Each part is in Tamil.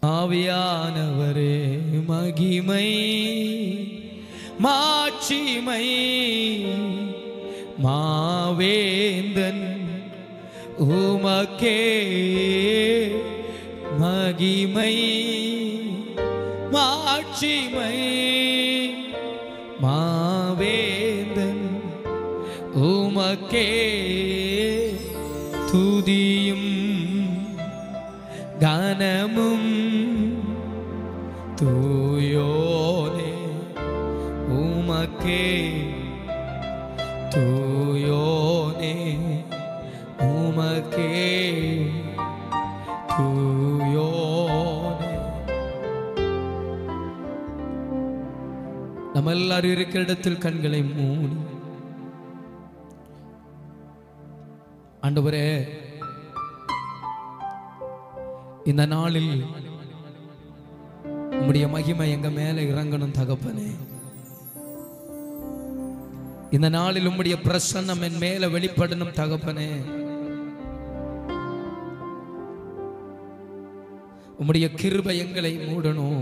ஆவியானவரே மகிமை மாட்சிமை மாவேந்தன் உமக்கே மகிமை மாட்சிமை மாவேந்தன் உமக்கே துதியும் கனமும் தூயோனே உமக்கே தூயோனே உமக்கே தூயோனே நம்ம எல்லாரும் இருக்கிற இடத்தில் கண்களை மூடி ஆண்டவரே இந்த நாளில் உம்முடைய மகிமை எங்க மேல இறங்கணும் தகப்பனே இந்த நாளில் உம்முடைய பிரசன்னம் என் மேல வெளிப்படணும் தகப்பனே உம்முடைய கிருபை எங்களை மூடணும்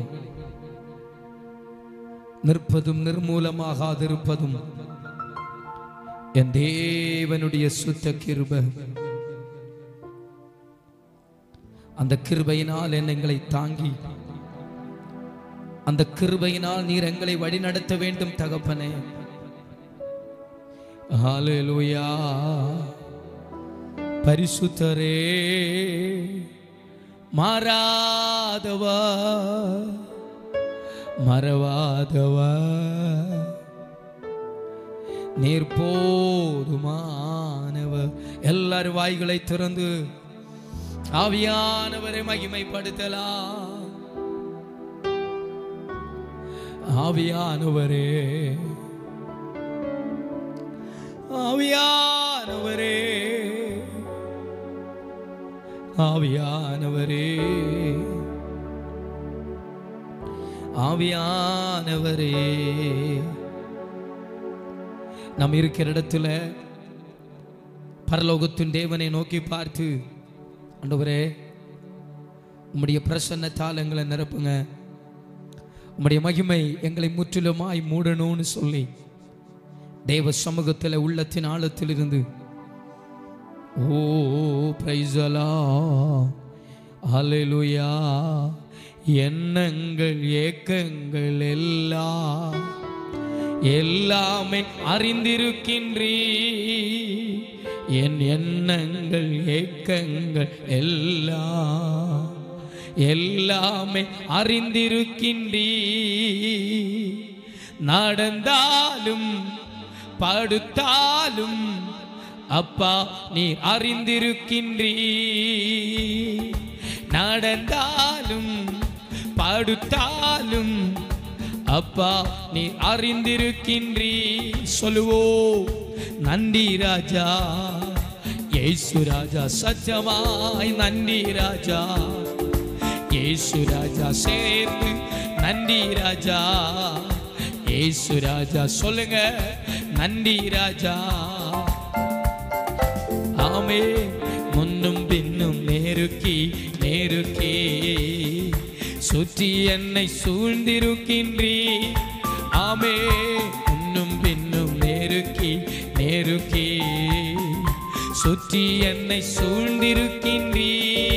நிற்பதும் நிர்மூலமாகாதிருப்பதும் என் தேவனுடைய சுத்த கிருபை அந்த கிருபையினால் என் எங்களை தாங்கி அந்த கிருபையினால் நீர் எங்களை வழிநடத்த வேண்டும் தகப்பனே ஹalleluya பரிசுத்தரே மாறாதவா மறவாதவா நீர் போதுமானவர் எல்லாரும் வாய்களை திறந்து ஆவியானவரை மகிமைப்படுத்தலாம் ஆவியானவரே ஆவியானவரே ஆவியானவரே ஆவியானவரே நாம் இருக்கிற இடத்துல பரலோகத்தின் தேவனை நோக்கி பார்த்து ஆண்டவரே உம்முடைய பிரசன்னத்தால் எங்களை நிரப்புங்க உம்முடைய மகிமை எங்களை முற்றிலுமாய் மூடணும்னு சொல்லி தேவ சமூகத்தில் உள்ளத்தின் ஆழத்தில் இருந்து ஓ பிரைசலா அலைலுயா எண்ணங்கள் ஏக்கங்கள் எல்லாம் எல்லாமே அறிந்திருக்கின்றீ என் எண்ணங்கள் ஏக்கங்கள் எல்லாம் எல்லாமே அறிந்திருக்கின்றீ நடந்தாலும் படுத்தாலும் அப்பா நீ அறிந்திருக்கின்றீ நடந்தாலும் படுத்தாலும் அப்பா நீ அறிந்திருக்கின்றீ சொல்லுவோ நன்றி ராஜா ஏசு ராஜா சத்தியமாய் நன்றி ராஜா ஏசு ராஜா சேர்த்து நன்றி ராஜா ஏசு ராஜா சொல்லுங்க நன்றி ராஜா ஆமே முன்னும் பின்னும் நேருக்கி நேருக்கி சுற்றி என்னை சூழ்ந்திருக்கின்றீ ஆமே முன்னும் பின்னும் நேருக்கி நேருக்கி சுற்றி என்னை சூழ்ந்திருக்கின்றீ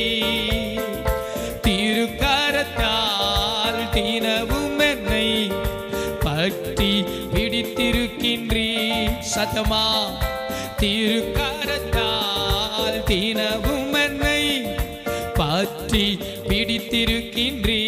திருக்கரத்தால் தினவும் என்னை பற்றி பிடித்திருக்கின்றீ சதமா திருக்கரத்தால் தினவும் என்னை பற்றி பிடித்திருக்கின்றீ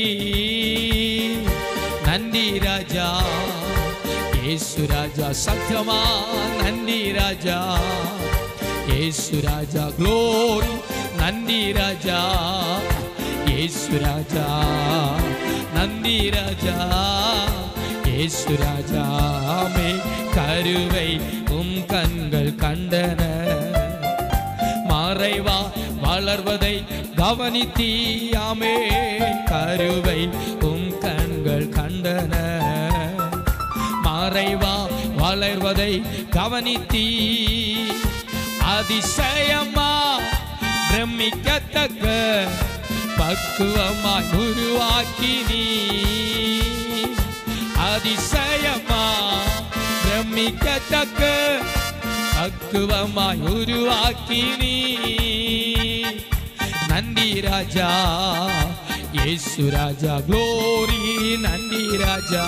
நன்றி ராஜா ஏசு ராஜா சத்தியமா நன்றி ராஜா ஏசு ராஜா க்ளோரி நன்றி ராஜா ஏசு ராஜா நன்றி ராஜா ஏசு ராஜாமே கருவை உம் கண்கள் கண்டன மறைவா வளர்வதை கவனித்தீயாமே கருவை உம் கண்கள் கண்டன மறைவா வளர்வதை கவனித்தீ அதிசயமா பிரமிக்கத்தக்க பக்குவமாய் உருவாக்கி நீ அதிசயமா பிரமிக்கத்தக்க பக்குவமாய் உருவாக்கி நீ நன்றி ராஜா இயேசு ராஜா க்ளோரி நன்றி ராஜா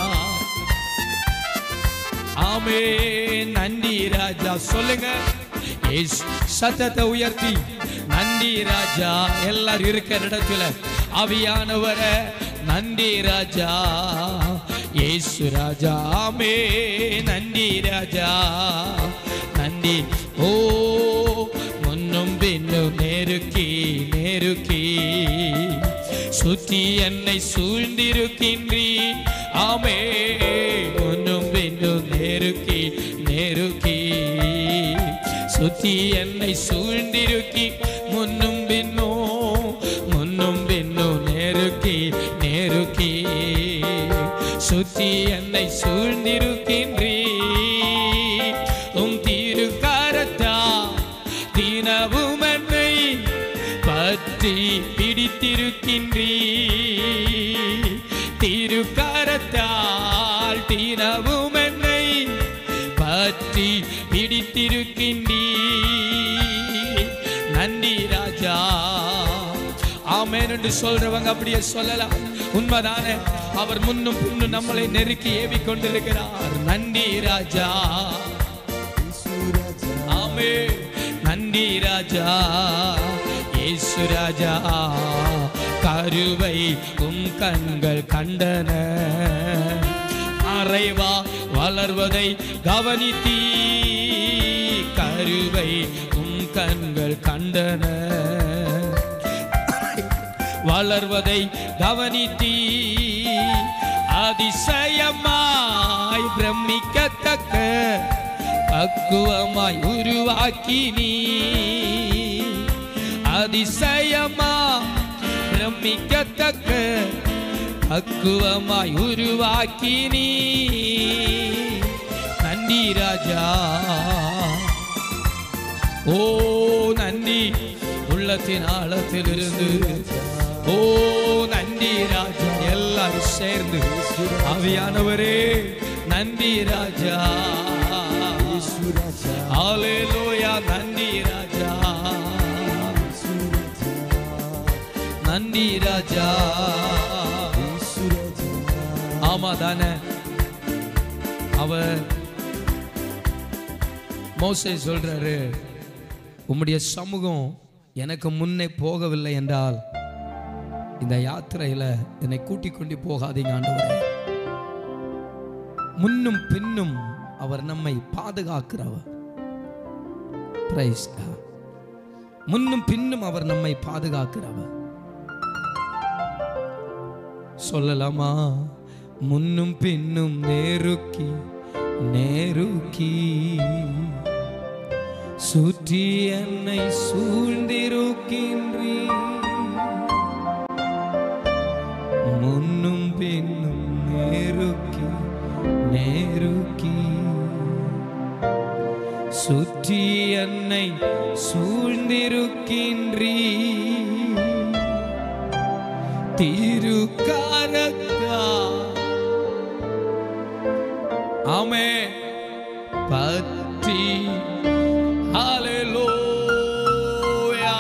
ஆமே நன்றி ராஜா சொல்லுங்க இயேசு சத்தத்தை உயர்த்தி நன்றி ராஜா எல்லாரும் இருக்கிற இடத்துல அவியானவரை நன்றி ராஜா இயேசு ராஜா ஆமே நன்றி ராஜா நன்றி ஓ முன்னும் பின்னும் நெருக்கி நெருக்கி சுற்றி என்னை சூழ்ந்திருக்கின்றீ ஆமே முன்னும் பின்னும் நெருக்கி நெருக்கி சுற்றி என்னை சூழ்ந்திருக்கி முன்னும் பின்னும் முன்னும் பின்னும் நெருக்கி நெருக்கி சுற்றி என்னை சூழ்ந்திருக்கின்றீ உம் திருக்கரத்தா தினவும் என்னை பற்றி பிடித்திருக்கின்றீ திருக்கரத்தால் தினவும் என்னை பற்றி பிடித்திருக்கின்றீ நன்றி ராஜா ஆமென் என்று சொல்றவங்க அப்படியே சொல்லலாம் உண்மைதானே அவர் முன்னும் பின்னும் நம்மளை நெருக்கி ஏவி கொண்டிருக்கிறார் நன்றி ராஜா ஆமே நன்றி ராஜா இயேசு ராஜா கருவை உம் கண்கள் கண்டன அறைவா வளர்வதை கவனித்தீ கருவை உம் கண்கள் கண்டன வளர்வதை கவனித்தீ அதிசயமாய் பிரமிக்கத்தக்க பக்குவமாய் உருவாக்கி நீ அதிசயமா பிரமிக்கத்தக்க பக்குவமாய் உருவாக்கி நீ நன்றி ராஜா ஓ நன்றி உள்ளத்தின் ஆழத்திலிருந்து ஓ நன்றி ராஜா எல்லாரும் சேர்ந்து ஆவியானவரே நன்றி ராஜா ஹalleluya நன்றி ராஜா நன்றி ராஜா ஆமா தானே அவர் மோசே சொல்றாரு உம்முடைய சமூகம் எனக்கு முன்னே போகவில்லை என்றால் இந்த யாத்திரையில என்னை கூட்டிக் கொண்டு போகாதீங்க ஆண்டவரே முன்னும் பின்னும் அவர் நம்மை பாதுகாக்கிறவர் Praise God. முன்னும் பின்னும் அவர் நம்மை பாதுகாக்கிறவர் சொல்லலாமா முன்னும் பின்னும் நேருக்கி நேருக்கி சுற்றி என்னை சூழ்ந்திருக்கின்றீ முன்னும் பின்னும் நேருக்கி நேருக்கி சுற்றி என்னை சூழ்ந்திருக்கின்றீ திருக்காரக்கா ஆமே பற்றி ஹalleluya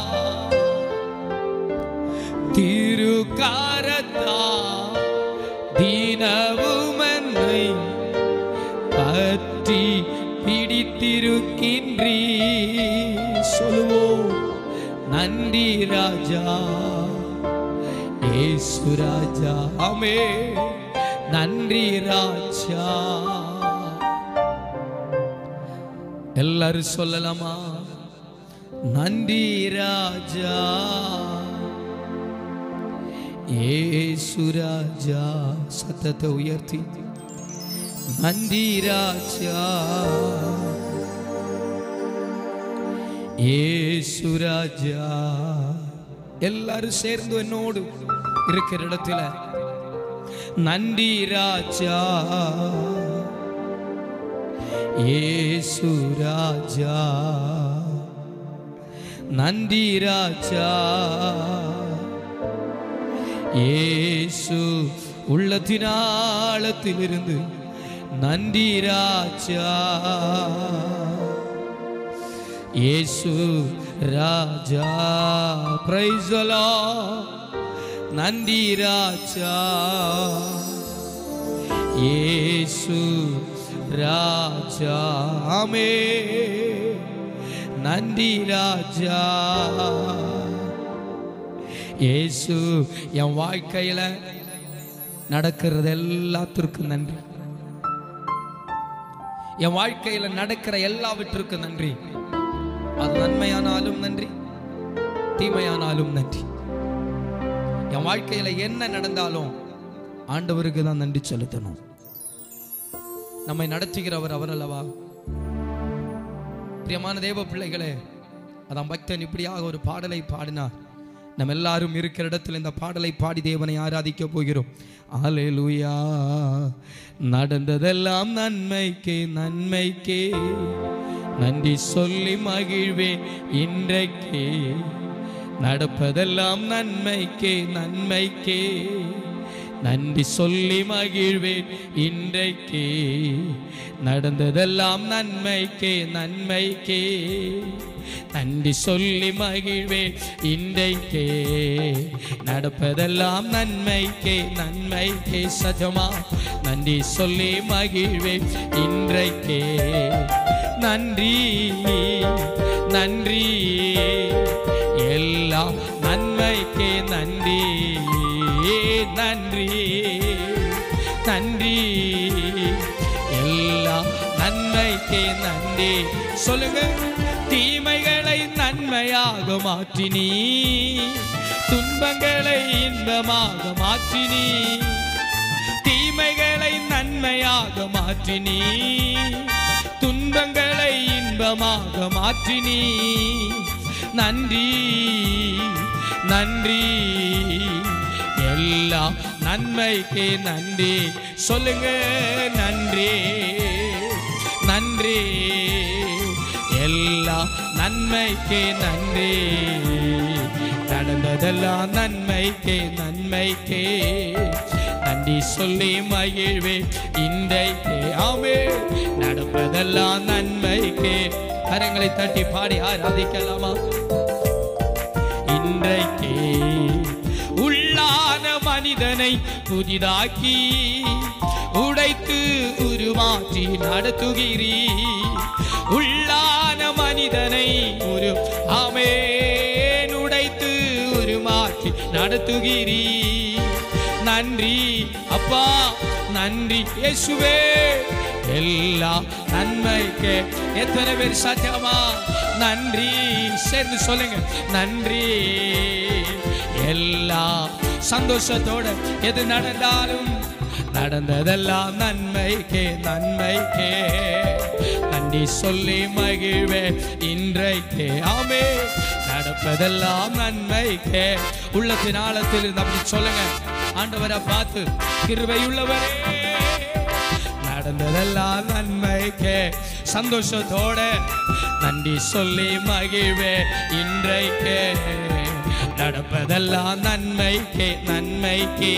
திருக்காரத்தா தினவும் என்னை பற்றி பிடித்திருக்கின்றீ சொல்லுவோம் நன்றி ராஜா ஏசு ராஜா ஆமே நன்றி ராஜா எல்லாரும் சொல்லலாமா நன்றி ராஜா ஏசு ராஜா சத்தத்தை உயர்த்தி நன்றி ராஜா ஏசு ராஜா எல்லாரும் சேர்ந்து என்னோடு இருக்கிற இடத்துல நன்றி ராஜா ஏசு ராஜா நன்றி ராஜா இயேசு உள்ளத்தினாளத்திலிருந்து நன்றி ராஜா இயேசு ராஜா பிரைஸ் நன்றி ராஜா இயேசு ராஜா ஆமே நன்றி ராஜா இயேசு என் வாழ்க்கையில நடக்கிறது எல்லாத்திற்கும் நன்றி என் வாழ்க்கையில நடக்கிற எல்லாவற்றிற்கும் நன்றி அது நன்மையானாலும் நன்றி தீமையானாலும் நன்றி என் வாழ்க்கையில என்ன நடந்தாலும் ஆண்டவருக்கு தான் நன்றி செலுத்தணும் நம்மை நடத்துகிறவர் அவர் அல்லவா பிரியமான தேவ பிள்ளைகளே அதான் பக்தன் இப்படியாக ஒரு பாடலை பாடினார் நம்ம எல்லாரும் இருக்கிற இடத்துல இந்த பாடலை பாடி தேவனை ஆராதிக்க போகிறோம் ஆலேலூயா நடந்ததெல்லாம் நன்மைக்கே நன்மைக்கே நன்றி சொல்லி மகிழ்வேன் இன்றைக்கே நடப்பதெல்லாம் நன்மைக்கே நன்மைக்கே நன்றி சொல்லி மகிழ்வேன் இன்றைக்கே நடந்ததெல்லாம் நன்மைக்கே நன்மைக்கே நன்றி சொல்லி மகிழ்வேன் இன்றைக்கே நடப்பதெல்லாம் நன்மைக்கே நன்மைக்கே சஜமா நன்றி சொல்லி மகிழ்வேன் இன்றைக்கே நன்றி நன்றி எல்லாம் நன்மைக்கே நன்றி நன்றி நன்றி எல்லாம் நன்மைக்கே நன்றி சொல்லுங்க தீமைகளை நன்மையாக மாற்றினீ துன்பங்களை இன்பமாக மாற்றினீ தீமைகளை நன்மையாக மாற்றினீ துன்பங்களை இன்பமாக மாற்றினீ நன்றி நன்றி எல்லாம் நன்மைக்கு நன்றி சொல்லுங்க நன்றி நன்றி எல்லாம் நன்மைக்கு நன்றி நடந்ததெல்லாம் நன்மைக்கு நன்மைக்கு நன்றி சொல்லி மகிழ்வே இன்றைக்கு ஆமே நடப்பதெல்லாம் நன்மைக்கு கரங்களை தட்டி பாடி ஆராதிக்கலாமா இன்றைக்கு உள்ளான மனிதனை புதிதாக்கி உடைத்து உருமாற்றி நடத்துகிறீ உள்ளான மனிதனை ஒரு ஆமேன் உடைத்து உருமாற்றி நடத்துகிறீ நன்றி அப்பா நன்றி இயேசுவே எல்லா நன்மைக்கு எத்தனை பேர் சத்தியமா நன்றி சேர்ந்து சொல்லுங்க நன்றி எல்லா சந்தோஷத்தோட எது நடந்தாலும் நடந்ததெல்லாம் நன்மைக்கே நன்மைக்கே நன்றி சொல்லி மகிழ்வே இன்றைக்கே ஆமே நடப்பதெல்லாம் நன்மைக்கே உள்ளத்தின் ஆழத்தில் இருந்து அப்படி சொல்லுங்க ஆண்டவரை பார்த்து கிருபையுள்ளவரே நடந்ததெல்லாம் நன்மைக்கே சந்தோஷத்தோட நன்றி சொல்லி மகிழ்வே இன்றைக்கே நடப்பதெல்லாம் நன்மைக்கே நன்மைக்கே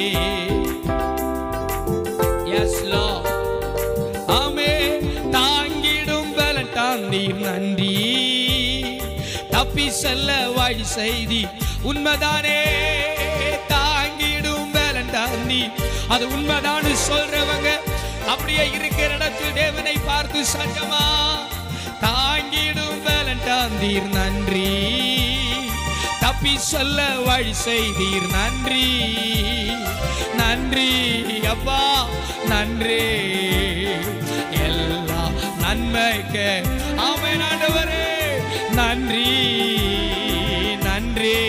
எஸ் லா ஆமே தாங்கிடும் பலன் தாந்தீர் நன்றி தப்பி செல்ல வழி செய்தி உண்மைதானே தாங்கிடும் பலன் தாந்தி அது உண்மைதான்னு சொல்றவங்க அப்படியே இருக்கிற இடத்தில் தேவனை பார்த்து சட்டமா தாங்கிடும் பலன் தாந்தீர் நன்றி தப்பி சொல்ல வழி செய்தீர் நன்றி நன்றி அப்பா நன்றி எல்லா நன்மைக்கு ஆமென் ஆண்டவரே நன்றி நன்றி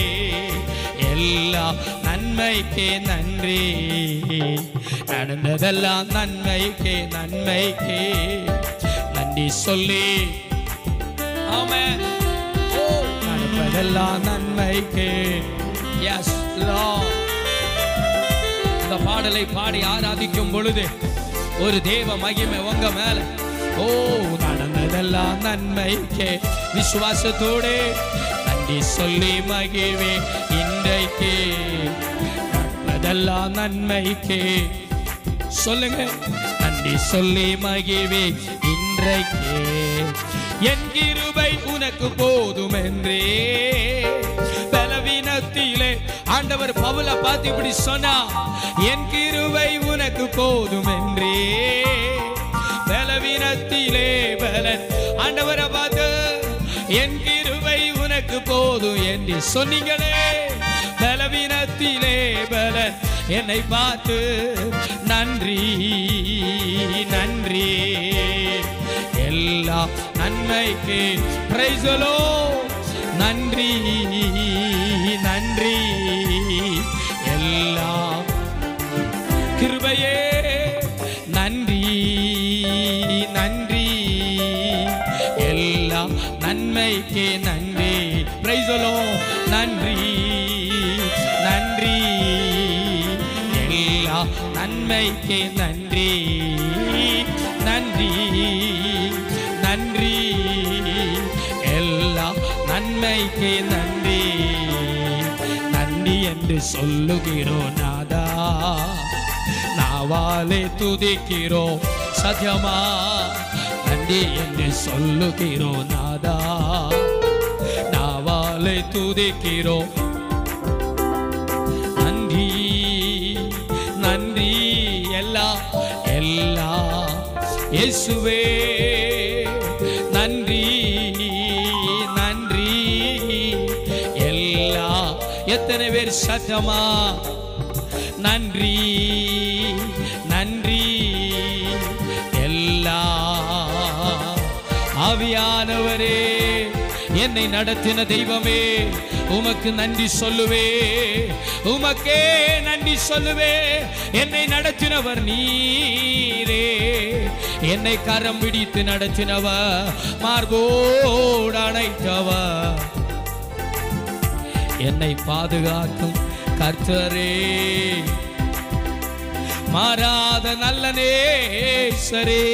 எல்லா நன்மைக்கே நன்றி நடந்ததெல்லாம் நன்மைக்கே நன்மைக்கே நன்றி சொல்லி ஆமென் ஓ நடப்பதெல்லாம் நன்மைக்கு எஸ் லா இந்த பாடலை பாடி ஆராதிக்கும் பொழுது ஒரு தேவ மகிமை உங்க மேல ஓ நடந்ததெல்லாம் நன்மைக்கே விசுவாசத்தோடு நன்றி சொல்லி மகிழ்வே இன்றைக்கு அதெல்லாம் நன்மைக்கே சொல்லுங்க நன்றி சொல்லி மகிழ்வே இன்றைக்கே என் கிருபை உனக்கு போதும் என்றே பலவீனத்திலே ஆண்டவர் பவுல பார்த்து இப்படி சொன்னா என் கிருபை உனக்கு போதும் என்றே பலவீனத்திலே பலன் ஆண்டவரை பார்த்து என் கிருபை உனக்கு போதும் என்று சொன்னீங்களே பலவீனத்திலே பலன் என்னை பார்த்து நன்றி நன்றி எல்லா நன்மைக்கு பிரைசலோ நன்றி நன்றி எல்லா கிருபையே நன்றி நன்றி எல்லா நன்மைக்கு நன்றி பிரைசலோ நன்றி நன்றி எல்லா நன்மைக்கு நன்றி நன்றி நன்றி எல்லா நன்மைக்கு நன்றி நன்றி என்று சொல்லுகிறோம் நாதா நாவாலே துதிக்கிறோம் சத்தியமா நன்றி என்று சொல்லுகிறோம் நாதா நாவாலே துதிக்கிறோம் நன்றி நன்றி எல்லா எல்லா இயேசுவே நன்றி நன்றி எல்லா எத்தனை பேர் சத்தமா நன்றி நன்றி எல்லா ஆவியானவரே என்னை நடத்தின தெய்வமே உமக்கு நன்றி சொல்லுவே உமக்கே நன்றி சொல்லுவே என்னை நடத்தினவர் நீரே என்னை கரம் பிடித்து நடத்தினவ மார்போடு அணைத்தவ என்னை பாதுகாக்கும் கர்த்தரே மாறாத நல்ல நேசரே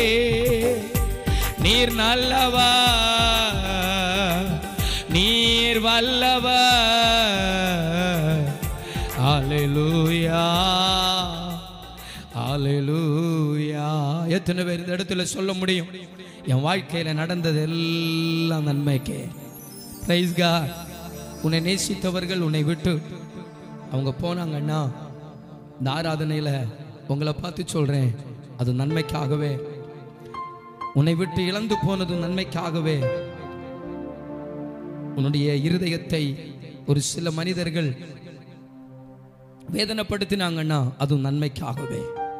நீர் நல்லவா நீர் வல்லவா அலெலூயா அலெலூயா எத்தனை பேர் இந்த இடத்துல சொல்ல முடியும் என் வாழ்க்கையில நடந்தது எல்லாம் நன்மைக்கே பிரைஸ் காட் உன்னை நேசித்தவர்கள் உன்னை விட்டு அவங்க போனாங்கன்னா இந்த ஆராதனையில உங்களை பார்த்து சொல்றேன் அது நன்மைக்காகவே உன்னை விட்டு இழந்து போனது நன்மைக்காகவே உன்னுடைய இருதயத்தை ஒரு சில மனிதர்கள் வேதனைப்படுத்தினாங்கன்னா அது நன்மைக்காகவே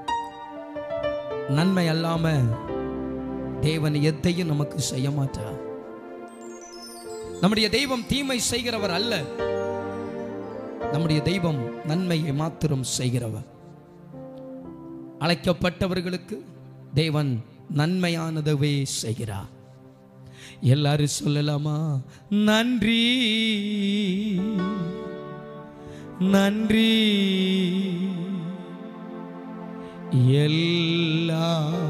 நன்மை அல்லாம தேவன் எதையும் நமக்கு செய்ய மாட்டார் நம்முடைய தெய்வம் தீமை செய்கிறவர் அல்ல நம்முடைய தெய்வம் நன்மையை மாத்திரம் செய்கிறவர் அழைக்கப்பட்டவர்களுக்கு தேவன் நன்மையானதவே செய்கிறார் எல்லாரும் சொல்லலாமா நன்றி நன்றி எல்லா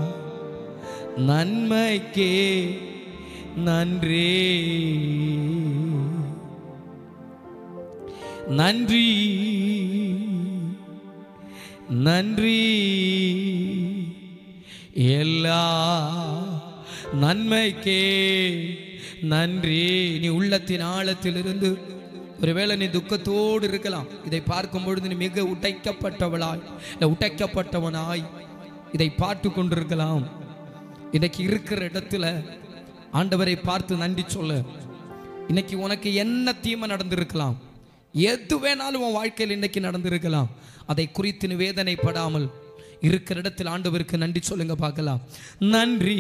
நன்மைக்கே நன்றி நன்றி நன்றி எல்லா நன்மைக்கே நன்றி நீ உள்ளத்தின் ஆழத்திலிருந்து ஒருவேளை நீ துக்கத்தோடு இருக்கலாம் இதை பார்க்கும் பொழுது நீ மிக உடைக்கப்பட்டவளாய் இல்லை உடைக்கப்பட்டவனாய் இதை பார்த்து கொண்டிருக்கலாம் இன்னைக்கு இருக்கிற இடத்துல ஆண்டவரை பார்த்து நன்றி சொல்ல இன்னைக்கு உனக்கு என்ன தீமை நடந்திருக்கலாம் எது வேணாலும் உன் வாழ்க்கையில் இன்னைக்கு நடந்திருக்கலாம் அதை குறித்து நீ வேதனைப்படாமல் இருக்கிற இடத்தில் ஆண்டவருக்கு நன்றி சொல்லுங்க பார்க்கலாம் நன்றி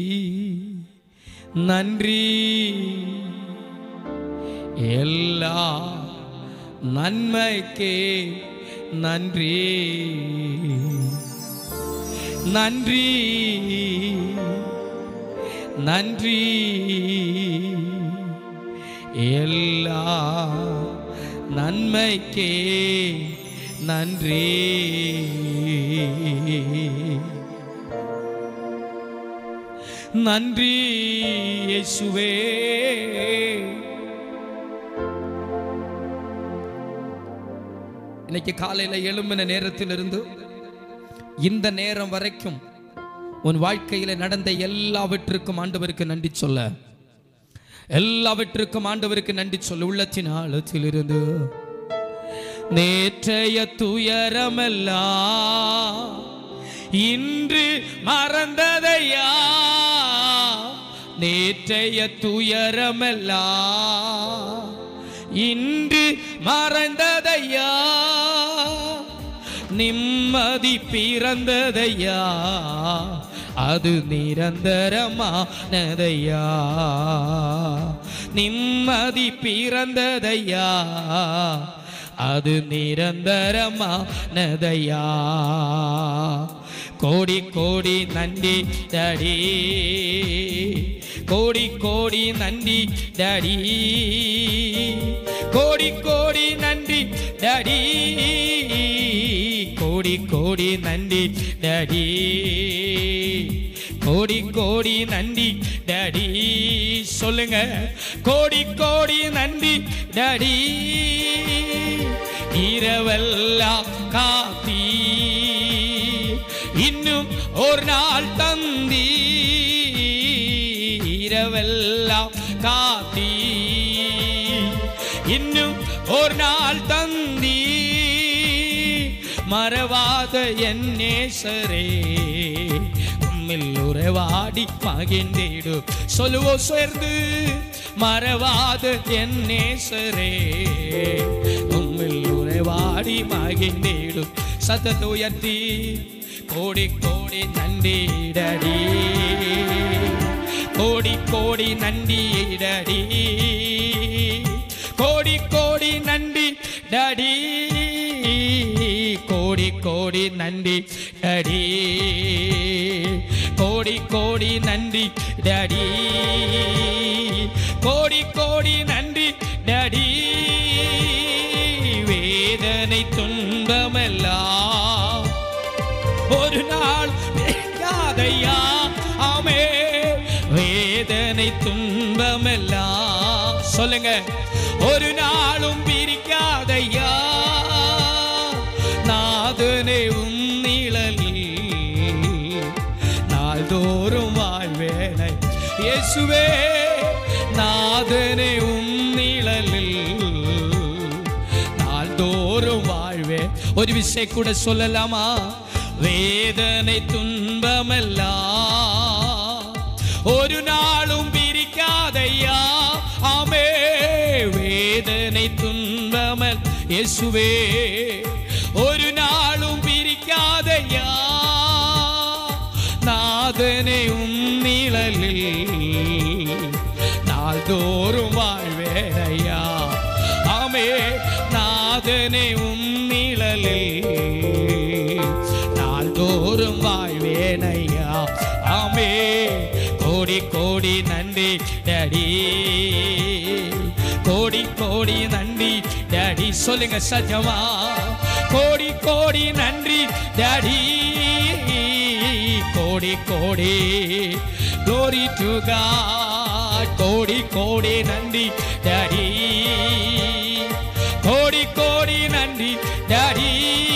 நன்றி எல்லா நன்மைக்கே நன்றி நன்றி நன்றி எல்லா நன்மைக்கே நன்றி நன்றி இயேசுவே இன்னைக்கு காலையில் எழும்பின நேரத்திலிருந்து இந்த நேரம் வரைக்கும் உன் வாழ்க்கையில நடந்த எல்லாவற்றிற்கும் ஆண்டவருக்கு நன்றி சொல்ல எல்லாவற்றிற்கும் ஆண்டவருக்கு நன்றி சொல்ல உள்ளத்தின் ஆழத்திலிருந்து நேற்றைய துயரமெல்லாம் இன்று மறந்ததையா நேற்றைய துயரமெல்லாம் இன்று மறந்ததையா நிம்மதி பிறந்ததையா அது நிரந்தரமானதையா நிம்மதி பிறந்ததையா அது நிரந்தரமானதையா கோடி கோடி நன்றி டடி கோடி கோடி நன்றி டடி கோடி கோடி நன்றி டடி கோடி கோடி நன்றி டடி கோடி கோடி நன்றி டடி சொல்லுங்க கோடி கோடி நன்றி டடி இரவெல்லாம் காத்தி இன்னும் ஒரு நாள் தந்தி இரவெல்லாம் காத்தி இன்னும் ஒரு நாள் தந்தி மறவாத என் நேசரே உம்மில் உறவாடி மகிழ்ந்திடு சொல்லுவோம் சேர்ந்து மறவாத என் நேசரே உம்மில் உறவாடி மகிழ்ந்திடு சத்தத்தை உயர்த்தி கோடி கோடி நன்றிடடி கோடி கோடி நன்றிடடி கோடி கோடி நன்றி டடி கோடி கோடி நன்றி டடி கோடி கோடி நன்றி டடி கோடி கோடி நன்றி டடி வேதனை துன்பமெல்லாம் ஒரு நாள் யாதையா ஆமே வேதனை துன்பமெல்லாம் சொல்லுங்க ஒரு நாளும் பிரிக்காதையா நாதனே உம் நிழலில் நாள்தோறும் வாழ்வேனை இயேசுவே நாதனே உம் நிழலில் நாள்தோறும் வாழ்வே ஒரு விஷயம் கூட சொல்லலாமா வேதனை துன்பமெல்லாம் ஒரு நாளும் பிரிக்காதையா ஆமே வேதனை துன்பமல் இயேசுவே ஒரு நாளும் பிரிக்காதையா நாதனை உம் நிழலில் நாள்தோறும் வாழ்வேனையா ஆமே நாதனை உம் நிழலில் நாள்தோறும் வாழ்வேனையா ஆமே கோடி கோடி நன்றி டடி கோடி கோடி நன்றி டடி சொல்லுங்க சஜமா கோடி கோடி நன்றி டடி கோடி கோடி glory to God கோடி கோடி நன்றி டடி கோடி கோடி நன்றி டடி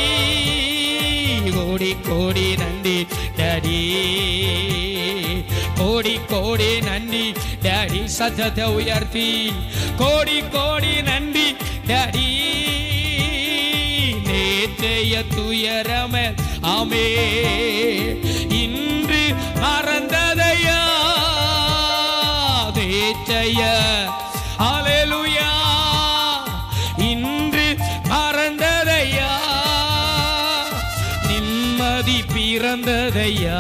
கோடி கோடி நன்றி டடி கோடி கோடி நன்றி டடி சத்தத்தை உயர்த்தி கோடி கோடி நன்றி டடி நேற்றைய துயரம ஆமே இன்று மறந்ததையா நேற்றைய அலேலுயா இன்று மறந்ததையா நிம்மதி பிறந்ததையா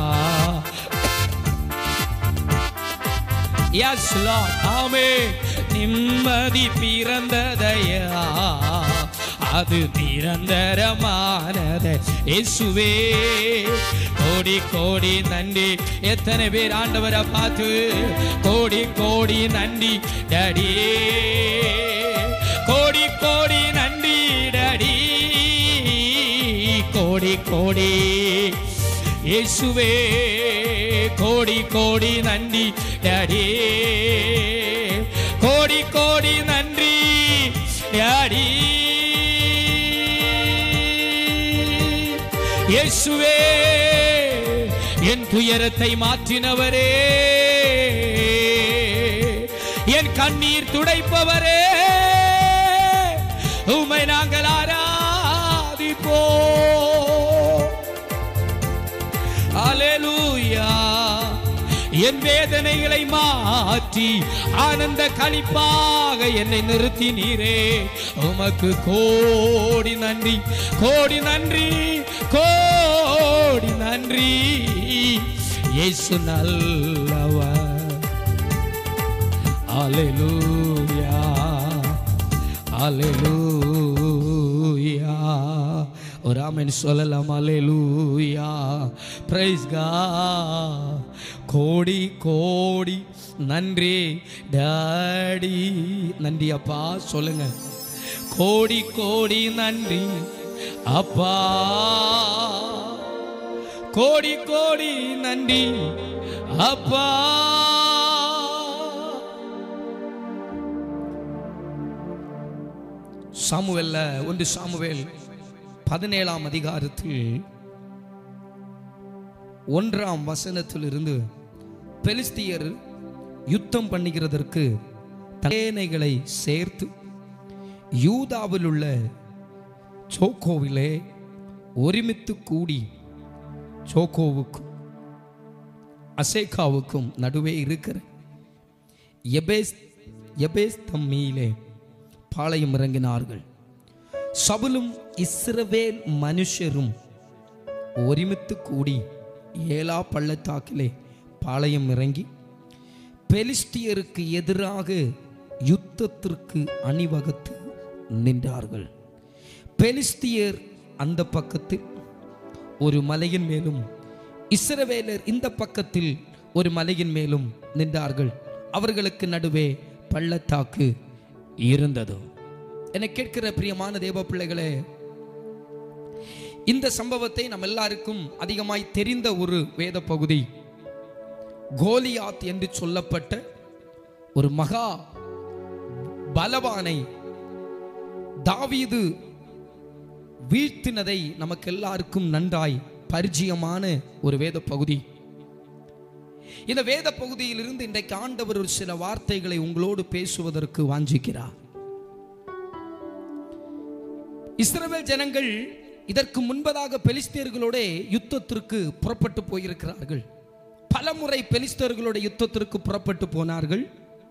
எஸ் லார்ட் ஆமே நிம்மதி பிறந்ததையா அது நிரந்தரமானது இயேசுவே கோடி கோடி நன்றி எத்தனை பேர் ஆண்டவரை பார்த்து கோடி கோடி நன்றி டடி கோடி கோடி நன்றி டடி கோடி கோடி இயேசுவே கோடி கோடி நன்றி டாடி கோடி கோடி நன்றி டாடி இயேசுவே என் துயரத்தை மாற்றினவரே என் கண்ணீர் துடைப்பவரே உமை நாங்கள் ஆராதிப்போ அலேலூயா என் வேதனைகளை மாற்றி ஆனந்த களிப்பாக என்னை நிறுத்தினீரே உமக்கு கோடி நன்றி கோடி நன்றி கோடி நன்றி இயேசு நல்லவர் Hallelujah. Hallelujah. ஒரு ஆமென் சொல்லலாம் அலேலூயா பிரைஸ் கோடி கோடி நன்றி டாடி நன்றி அப்பா சொல்லுங்க கோடி கோடி நன்றி அப்பா கோடி கோடி நன்றி அப்பா சாமுவேல்ல ஒன்று சாமுவேல் பதினேழாம் அதிகாரத்தில் ஒன்றாம் வசனத்திலிருந்து பெலிஸ்தியர் யுத்தம் பண்ணுகிறதற்கு தலையணைகளை சேர்த்து யூதாவில் உள்ள சோக்கோவிலே ஒருமித்து கூடி சோக்கோவுக்கும் அசேகாவுக்கும் நடுவே இருக்கிற எபேஸ் எபேஸ் தம்மியிலே பாளையம் இறங்கினார்கள் சபுலும் இஸ்ரவேல் மனுஷரும் ஒருமித்து கூடி ஏலா பள்ளத்தாக்கிலே பாளையம் இறங்கி பெலிஸ்டியருக்கு எதிராக யுத்தத்திற்கு அணிவகுத்து நின்றார்கள் பெலிஸ்தியர் அந்த பக்கத்தில் ஒரு மலையின் மேலும் இஸ்ரவேலர் இந்த பக்கத்தில் ஒரு மலையின் மேலும் நின்றார்கள் அவர்களுக்கு நடுவே பள்ளத்தாக்கு இருந்தது என்னை கேட்கிற பிரியமான தேவ பிள்ளைகளே இந்த சம்பவத்தை நம்ம எல்லாருக்கும் அதிகமாய் தெரிந்த ஒரு வேத பகுதி கோலியாத் என்று சொல்லப்பட்ட ஒரு மகா பலவானை தாவீது வீழ்த்தினதை நமக்கு எல்லாருக்கும் நன்றாய் பரிச்சயமான ஒரு வேத பகுதி இந்த வேத பகுதியிலிருந்து இன்றைக்கு ஆண்டவர் ஒரு சில வார்த்தைகளை உங்களோடு பேசுவதற்கு வாஞ்சிக்கிறார் இஸ்ரவேல் ஜனங்கள் இதற்கு முன்பதாக பெலிஸ்தியர்களோட யுத்தத்திற்கு புறப்பட்டு போயிருக்கிறார்கள் பலமுறை பெலிஸ்தர்களோட யுத்தத்திற்கு புறப்பட்டு போனார்கள்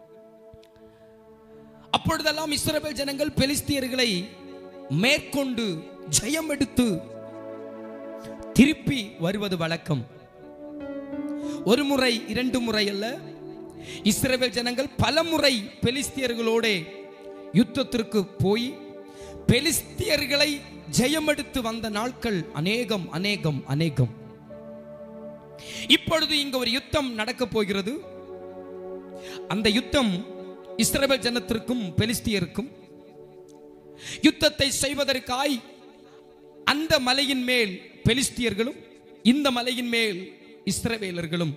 அப்பொழுதெல்லாம் இஸ்ரவேல் ஜனங்கள் பெலிஸ்தியர்களை மேற்கொண்டு ஜெயம் எடுத்து திருப்பி வருவது வழக்கம் ஒரு முறை இரண்டு முறை அல்ல இஸ்ரவேல் ஜனங்கள் பல முறை பெலிஸ்தியர்களோட யுத்தத்திற்கு போய் பெலிஸ்தியர்களை ஜெயமெடுத்து வந்த நாட்கள் அநேகம் அநேகம் அநேகம் இப்பொழுது இங்க ஒரு யுத்தம் நடக்க போகிறது அந்த யுத்தம் இஸ்ரவேல் ஜனத்திற்கும் பெலிஸ்தியருக்கும் யுத்தத்தை செய்வதற்காய் அந்த மலையின் மேல் பெலிஸ்தியர்களும் இந்த மலையின் மேல் இஸ்ரவேலர்களும்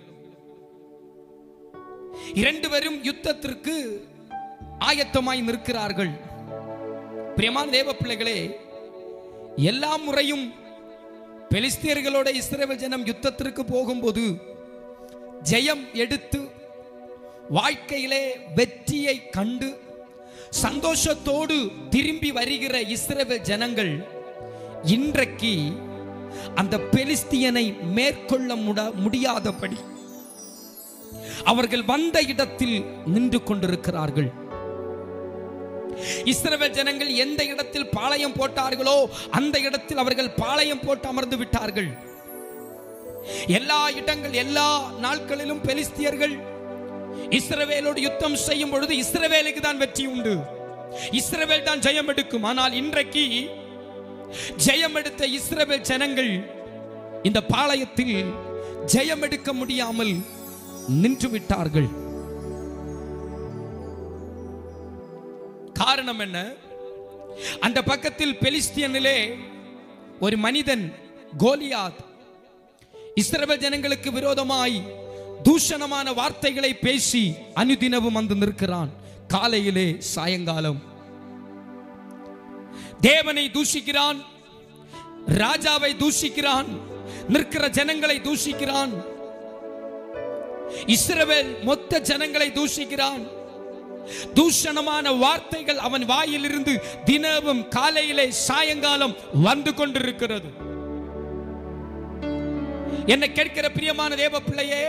இரண்டு பேரும் யுத்தத்திற்கு ஆயத்தமாய் நிற்கிறார்கள் பிரியமான தேவ பிள்ளைகளே எல்லா முறையும் பெலிஸ்தியர்களோட இஸ்ரவேல் ஜனம் யுத்தத்திற்கு போகும்போது ஜெயம் எடுத்து வாழ்க்கையிலே வெற்றியை கண்டு சந்தோஷத்தோடு திரும்பி வருகிற இஸ்ரவேல் ஜனங்கள் இன்றைக்கு அந்த பெலிஸ்தியனை மேற்கொள்ள முட- முடியாதபடி அவர்கள் வந்த இடத்தில் நின்று கொண்டிருக்கிறார்கள் இஸ்ரவேல் ஜனங்கள் எந்த இடத்தில் பாளையம் போட்டார்களோ அந்த இடத்தில் அவர்கள் பாளையம் போட்டு அமர்ந்து விட்டார்கள் எல்லா இடங்கள் எல்லா நாட்களிலும் பெலிஸ்தியர்கள் இஸ்ரவேலோடு யுத்தம் செய்யும் பொழுது இஸ்ரவேலுக்கு தான் வெற்றி உண்டு இஸ்ரவேல் தான் ஜெயம் எடுக்கும் ஆனால் இன்றைக்கு ஜெயம் எடுத்த இஸ்ரவேல் ஜனங்கள் இந்த பாளையத்தில் ஜெயம் எடுக்க முடியாமல் நின்று விட்டார்கள் காரணம் என்ன அந்த பக்கத்தில் பெலிஸ்தியனிலே ஒரு மனிதன் கோலியாத் இஸ்ரவேல் ஜனங்களுக்கு விரோதமாய் தூஷணமான வார்த்தைகளை பேசி அனுதினமும் வந்து நிற்கிறான் காலையிலே சாயங்காலம் தேவனை தூஷிக்கிறான் ராஜாவை தூஷிக்கிறான் நிற்கிற ஜனங்களை தூஷிக்கிறான் இஸ்ரவேல் மொத்த ஜனங்களை தூஷிக்கிறான் தூஷணமான வார்த்தைகள் அவன் வாயிலிருந்து தினமும் காலையிலே சாயங்காலம் வந்து கொண்டிருக்கிறது என்னை கேட்கிற பிரியமான தேவ பிள்ளையே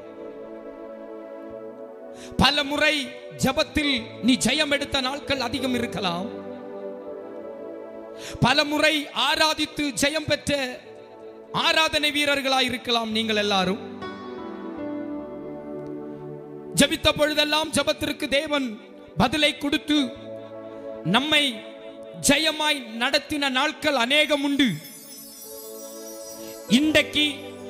பல முறை ஜபத்தில் நீ ஜெயம் எடுத்த நாட்கள் அதிகம் இருக்கலாம் பல முறை ஆராதித்து ஜெயம் பெற்ற ஆராதனை வீரர்களாய் இருக்கலாம் நீங்கள் எல்லாரும் ஜபித்த பொழுதெல்லாம் ஜபத்திற்கு தேவன் பதிலை கொடுத்து நம்மை ஜெயமாய் நடத்தின நாட்கள் அநேகம் உண்டு இன்றைக்கு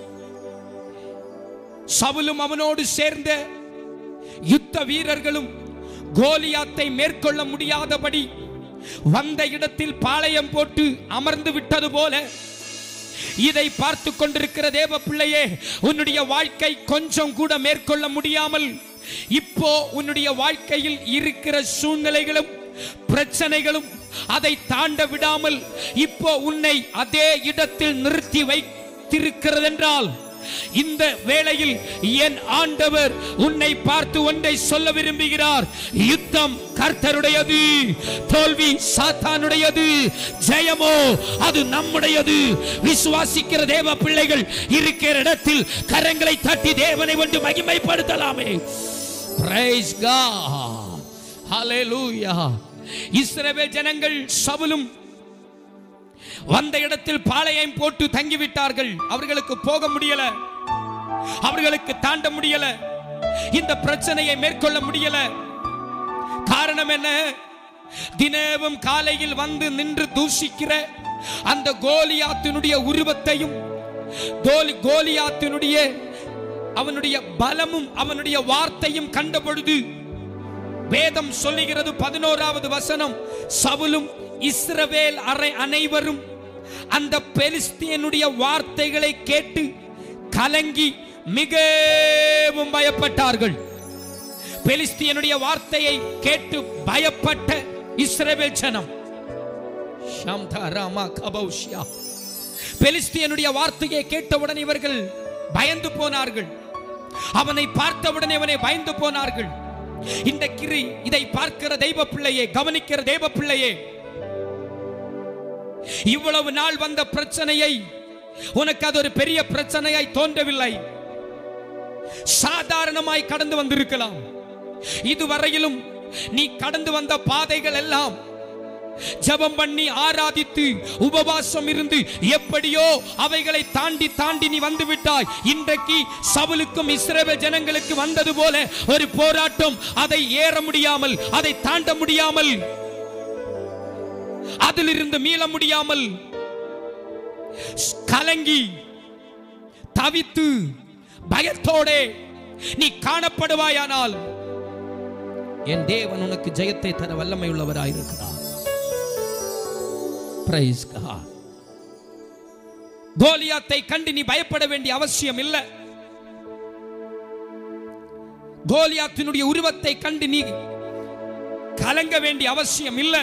சவுலும் அவனோடு சேர்ந்த யுத்த வீரர்களும் கோலியாத்தை மேற்கொள்ள முடியாதபடி வந்த இடத்தில் பாளையம் போட்டு அமர்ந்து விட்டது போல இதை பார்த்து கொண்டிருக்கிற தேவ பிள்ளையே உன்னுடைய வாழ்க்கை கொஞ்சம் கூட மேற்கொள்ள முடியாமல் இப்போ உன்னுடைய வாழ்க்கையில் இருக்கிற சூழ்நிலைகளும் பிரச்சனைகளும் அதை தாண்ட விடாமல் இப்போ உன்னை அதே இடத்தில் நிறுத்தி வைத்திருக்கிறதென்றால் இந்த வேளையில் என் ஆண்டவர் உன்னை பார்த்து ஒன்றை சொல்ல விரும்புகிறார் யுத்தம் கர்த்தருடையது தோல்வி சாத்தானுடையது ஜெயமோ அது நம்முடையது விசுவாசிக்கிற தேவ பிள்ளைகள் இருக்கிற இடத்தில் கரங்களை தட்டி தேவனை கொண்டு மகிமைப்படுத்தலாமே Praise God. Hallelujah. இஸ்ரவேல் ஜனங்கள் சவுலும் வந்த இடத்தில் பாளையம் போட்டு தங்கிவிட்டார்கள் அவர்களுக்கு போக முடியல அவர்களுக்கு தாண்ட முடியல இந்த பிரச்சனையை மேற்கொள்ள முடியல காரணம் என்ன தினமும் காலையில் வந்து நின்று தூஷிக்கிற அந்த கோலியாத்தினுடைய உருவத்தையும் கோலி கோலியாத்தினுடைய அவனுடைய பலமும் அவனுடைய வார்த்தையும் கண்ட பொழுது வேதம் சொல்லுகிறது பதினோராவது வசனம் சவுலும் இஸ்ரவேல் அறை அனைவரும் அந்த பெலிஸ்தியனுடைய வார்த்தைகளை கேட்டு கலங்கி மிகவும் பயப்பட்டார்கள் பெலிஸ்தியனுடைய வார்த்தையை கேட்டு பயப்பட்ட இஸ்ரவேல் ஜனம் ஷாம்தா ராமா கபௌஷியா பெலிஸ்தியனுடைய வார்த்தையை கேட்டவுடன் இவர்கள் பயந்து போனார்கள் அவனை பார்த்தவுடனே அவனை பயந்து போனார்கள் இந்த கிரி இதை பார்க்கிற தெய்வ பிள்ளையே கவனிக்கிற தெய்வ பிள்ளையே இவ்வளவு நாள் வந்த பிரச்சனையை உனக்கு அது ஒரு பெரிய பிரச்சனையாய் தோன்றவில்லை சாதாரணமாய் கடந்து வந்திருக்கலாம் இதுவரையிலும் நீ கடந்து வந்த பாதைகள் எல்லாம் ஜெபம் பண்ணி ஆராதித்து உபவாசம் இருந்து எப்படியோ அவைகளை தாண்டி தாண்டி நீ வந்து விட்டாய் இன்றைக்கு சவுலுக்கும் இஸ்ரவேல் ஜனங்களுக்கு வந்தது போல ஒரு போராட்டம் அதை ஏற முடியாமல் அதை தாண்ட முடியாமல் அதிலிருந்து மீள முடியாமல் கலங்கி தவித்து பயத்தோடே நீ காணப்படுவாயானால் என் தேவன் உனக்கு ஜெயத்தை தர வல்லமை உள்ளவராயிருக்கிறார் Praise God. கோலியாத்தை கண்டு நீ பயப்பட வேண்டிய அவசியம் இல்லை கோலியாத்தினுடைய உருவத்தை கண்டு நீ கலங்க வேண்டிய அவசியம் இல்லை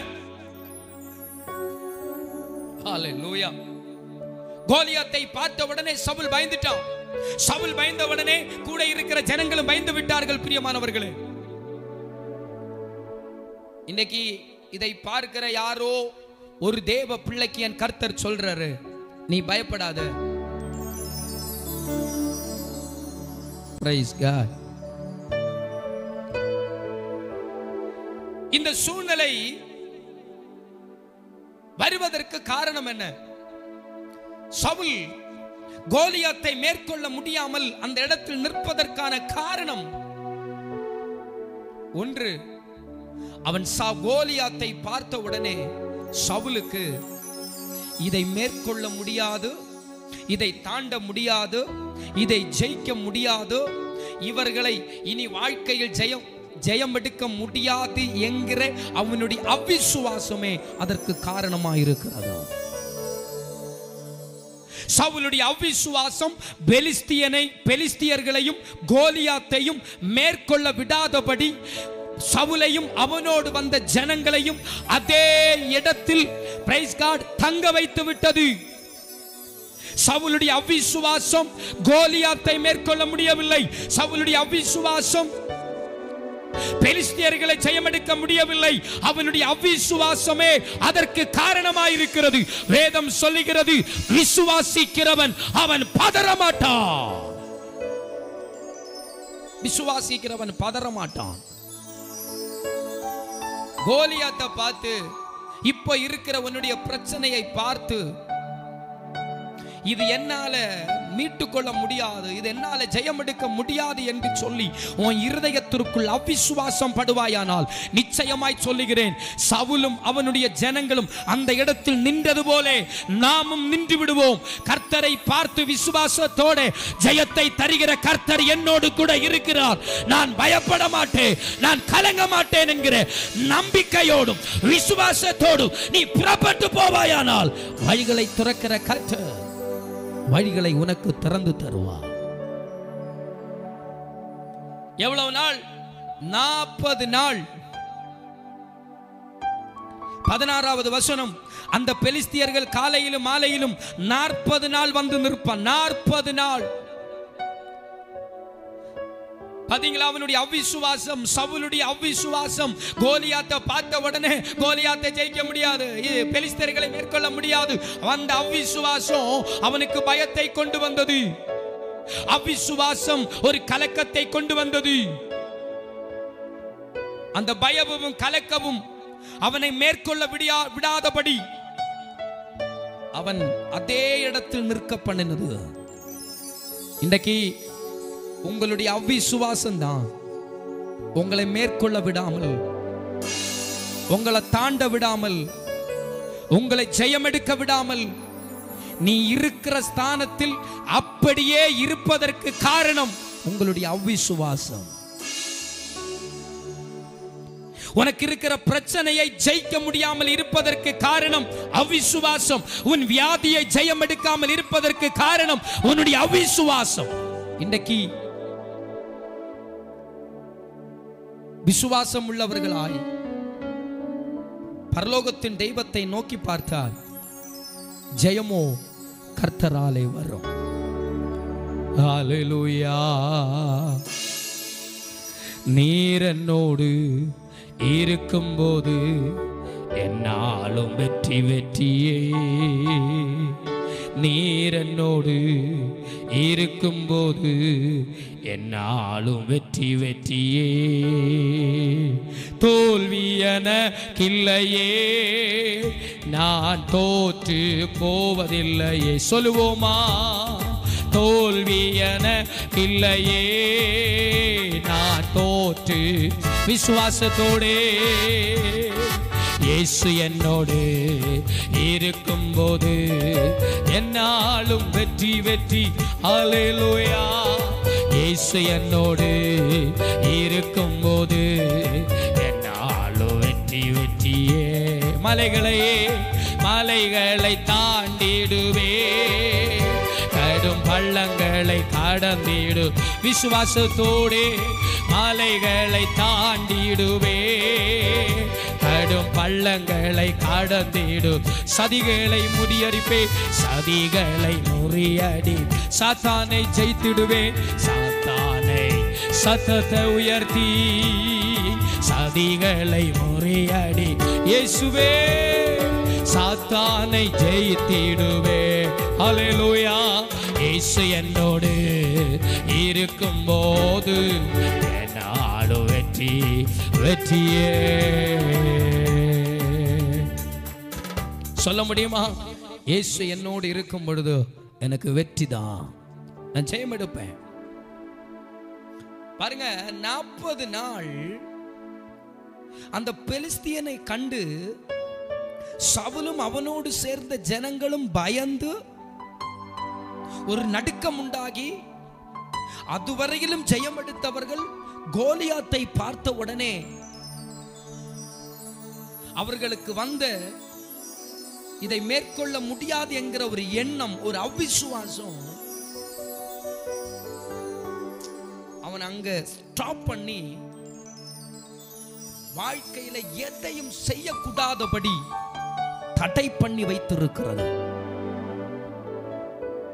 Hallelujah. கோலியாத்தை பார்த்த உடனே சவுல் பயந்துட்டான் சவுல் பயந்த உடனே கூட இருக்கிற ஜனங்களும் பயந்து விட்டார்கள் பிரியமானவர்களே இன்னைக்கு இதை பார்க்கிற யாரோ ஒரு தேவ பிள்ளைக்கு என் கர்த்தர் சொல்றாரு நீ பயப்படாத Praise God. இந்த சூழ்நிலை வருவதற்கு காரணம் என்ன சவுல் கோலியாத்தை மேற்கொள்ள முடியாமல் அந்த இடத்தில் நிற்பதற்கான காரணம் ஒன்று அவன் சா கோலியாத்தை பார்த்த உடனே சவுலுக்கு இதை மேற்கொள்ள முடியாது இதை தாண்ட முடியாது இதை ஜெயிக்க முடியாது இவர்களை இனி வாழ்க்கையில் ஜெயம் ஜெயம் எடுக்க முடியாது என்கிற அவனுடைய அவிசுவாசமே அதற்கு காரணமாயிருக்கிறது சவுலுடைய அவிசுவாசம் பெலிஸ்தியனை பெலிஸ்தியர்களையும் கோலியாத்தையும் மேற்கொள்ள விடாதபடி சவுலையும் அவனோடு வந்த ஜனங்களையும் அதே இடத்தில் பிரைஸ் காட் தங்க வைத்து விட்டது சவுலுடைய அவிசுவாசம் கோலியாத்தை மேற்கொள்ள முடியவில்லை சவுலுடைய அவிசுவாசம் பெலிஸ்தியர்களை ஜெயமெடுக்க முடியவில்லை அவனுடைய அவிசுவாசமே அதற்கு காரணமாயிருக்கிறது வேதம் சொல்லுகிறது விசுவாசிக்கிறவன் அவன் பதறமாட்டான் விசுவாசிக்கிறவன் பதறமாட்டான் கோலியாத்தை பார்த்து இப்ப இருக்கிற உன்னுடைய பிரச்சனையை பார்த்து இது என்னால மீட்டு கொள்ள முடியாது இது என்னால ஜெயம் எடுக்க முடியாது என்று சொல்லி உன் இருதயத்திற்குள் அவிசுவாசம் படுவாயானால் நிச்சயமாய் சொல்லுகிறேன் சவுலும் அவனுடைய ஜனங்களும் அந்த இடத்தில் நின்றது போலே நாமும் நின்று விடுவோம் கர்த்தரை பார்த்து விசுவாசத்தோட ஜெயத்தை தருகிற கர்த்தர் என்னோடு கூட இருக்கிறார் நான் பயப்பட மாட்டேன் நான் கலங்க மாட்டேன் என்கிற நம்பிக்கையோடும் விசுவாசத்தோடும் நீ புறப்பட்டு போவாயானால் வழிகளை துறக்கிற கர்த்தர் வழிகளை உனக்கு திறந்து தருவார் எவ்வளவு நாள் நாற்பது நாள் பதினாறாவது வசனம் அந்த பெலிஸ்தியர்கள் காலையிலும் மாலையிலும் நாற்பது நாள் வந்து நிற்பான் நாற்பது நாள் பாத்தீங்களா அவனுடைய அவிசுவாசம் சவுலுடைய அவிசுவாசம் கோலியாத்தை பார்த்த உடனே கோலியாத்தை ஜெயிக்க முடியாது இது பெலிஸ்தர்களை மேற்கொள்ள முடியாது அந்த அவிசுவாசம் அவனுக்கு பயத்தை கொண்டு வந்தது அவிசுவாசம் ஒரு கலக்கத்தை கொண்டு வந்தது அந்த பயமும் கலக்கமும் அவனை மேற்கொள்ள விடியா விடாதபடி அவன் அதே இடத்தில் நிற்க பண்ணினது இன்றைக்கு உங்களுடைய அவ்விசுவாசம் தான் உங்களை மேற்கொள்ள விடாமல் உங்களை தாண்ட விடாமல் உங்களை ஜெயமெடுக்க விடாமல் நீ இருக்கிற ஸ்தானத்தில் அப்படியே இருப்பதற்கு காரணம் உங்களுடைய அவ்விசுவாசம் உனக்கு இருக்கிற பிரச்சனையை ஜெயிக்க முடியாமல் இருப்பதற்கு காரணம் அவிசுவாசம் உன் வியாதியை ஜெயம் எடுக்காமல் இருப்பதற்கு காரணம் உன்னுடைய அவிசுவாசம் இன்றைக்கு விசுவாசம் உள்ளவர்களாய் பரலோகத்தின் தெய்வத்தை நோக்கி பார்த்தால் ஜெயமோ கர்த்தராலே வரும் ஹalleluya நீர் என்னோடு இருக்கும்போது என்னாலும் வெற்றி வெற்றியே நீர் என்னோடு இருக்கும்போது என்னாலும் வெற்றி வெற்றியே தோல்வி எனக்கில்லையே நான் தோற்று போவதில்லையே சொல்லுவோமா தோல்வி எனக்கில்லையே நான் தோற்று விசுவாசத்தோடே இயேசு என்னோடு இருக்கும்போது என்னாலும் வெற்றி வெற்றி அலையிலோயா இயேசு என்னோடு இருக்கும்போது என்னாலும் வெற்றி வெற்றியே மலைகளையே மலைகளை தாண்டிடுவே கடும் பள்ளங்களை கடந்திடு விசுவாசத்தோடே மலைகளை தாண்டிடுவே கடும் பள்ளங்களை கடந்திடு சதிகளை முறியடிப்பே சதிகளை முறியடி சாத்தானை ஜெயித்திடுவேன் சாத்தானை சத்தத்தை உயர்த்தி சதிகளை முறியடி இயேசுவே சாத்தானை ஜெயித்திடுவே ஹalleluya இயேசு என்னோடு இருக்கும்போது என்னாடு வெற்றி வெற்றியே சொல்ல முடியுமா இயேசு என்னோடு இருக்கும் பொழுது எனக்கு வெற்றி தான் நான் ஜெயம் எடுப்பேன் பாருங்க நாற்பது நாள் அந்த பெலிஸ்தியனை கண்டு சவுலும் அவனோடு சேர்ந்த ஜனங்களும் பயந்து ஒரு நடுக்கம் உண்டாகி அதுவரையிலும் ஜெயம் எடுத்தவர்கள் கோலியாத்தை பார்த்த உடனே அவர்களுக்கு வந்த இதை மேற்கொள்ள முடியாது என்கிற ஒரு எண்ணம் ஒரு அவிசுவாசம் அவன் அங்க ஸ்டாப் பண்ணி வாழ்க்கையில எதையும் செய்யக்கூடாதபடி தடை பண்ணி வைத்திருக்கிறது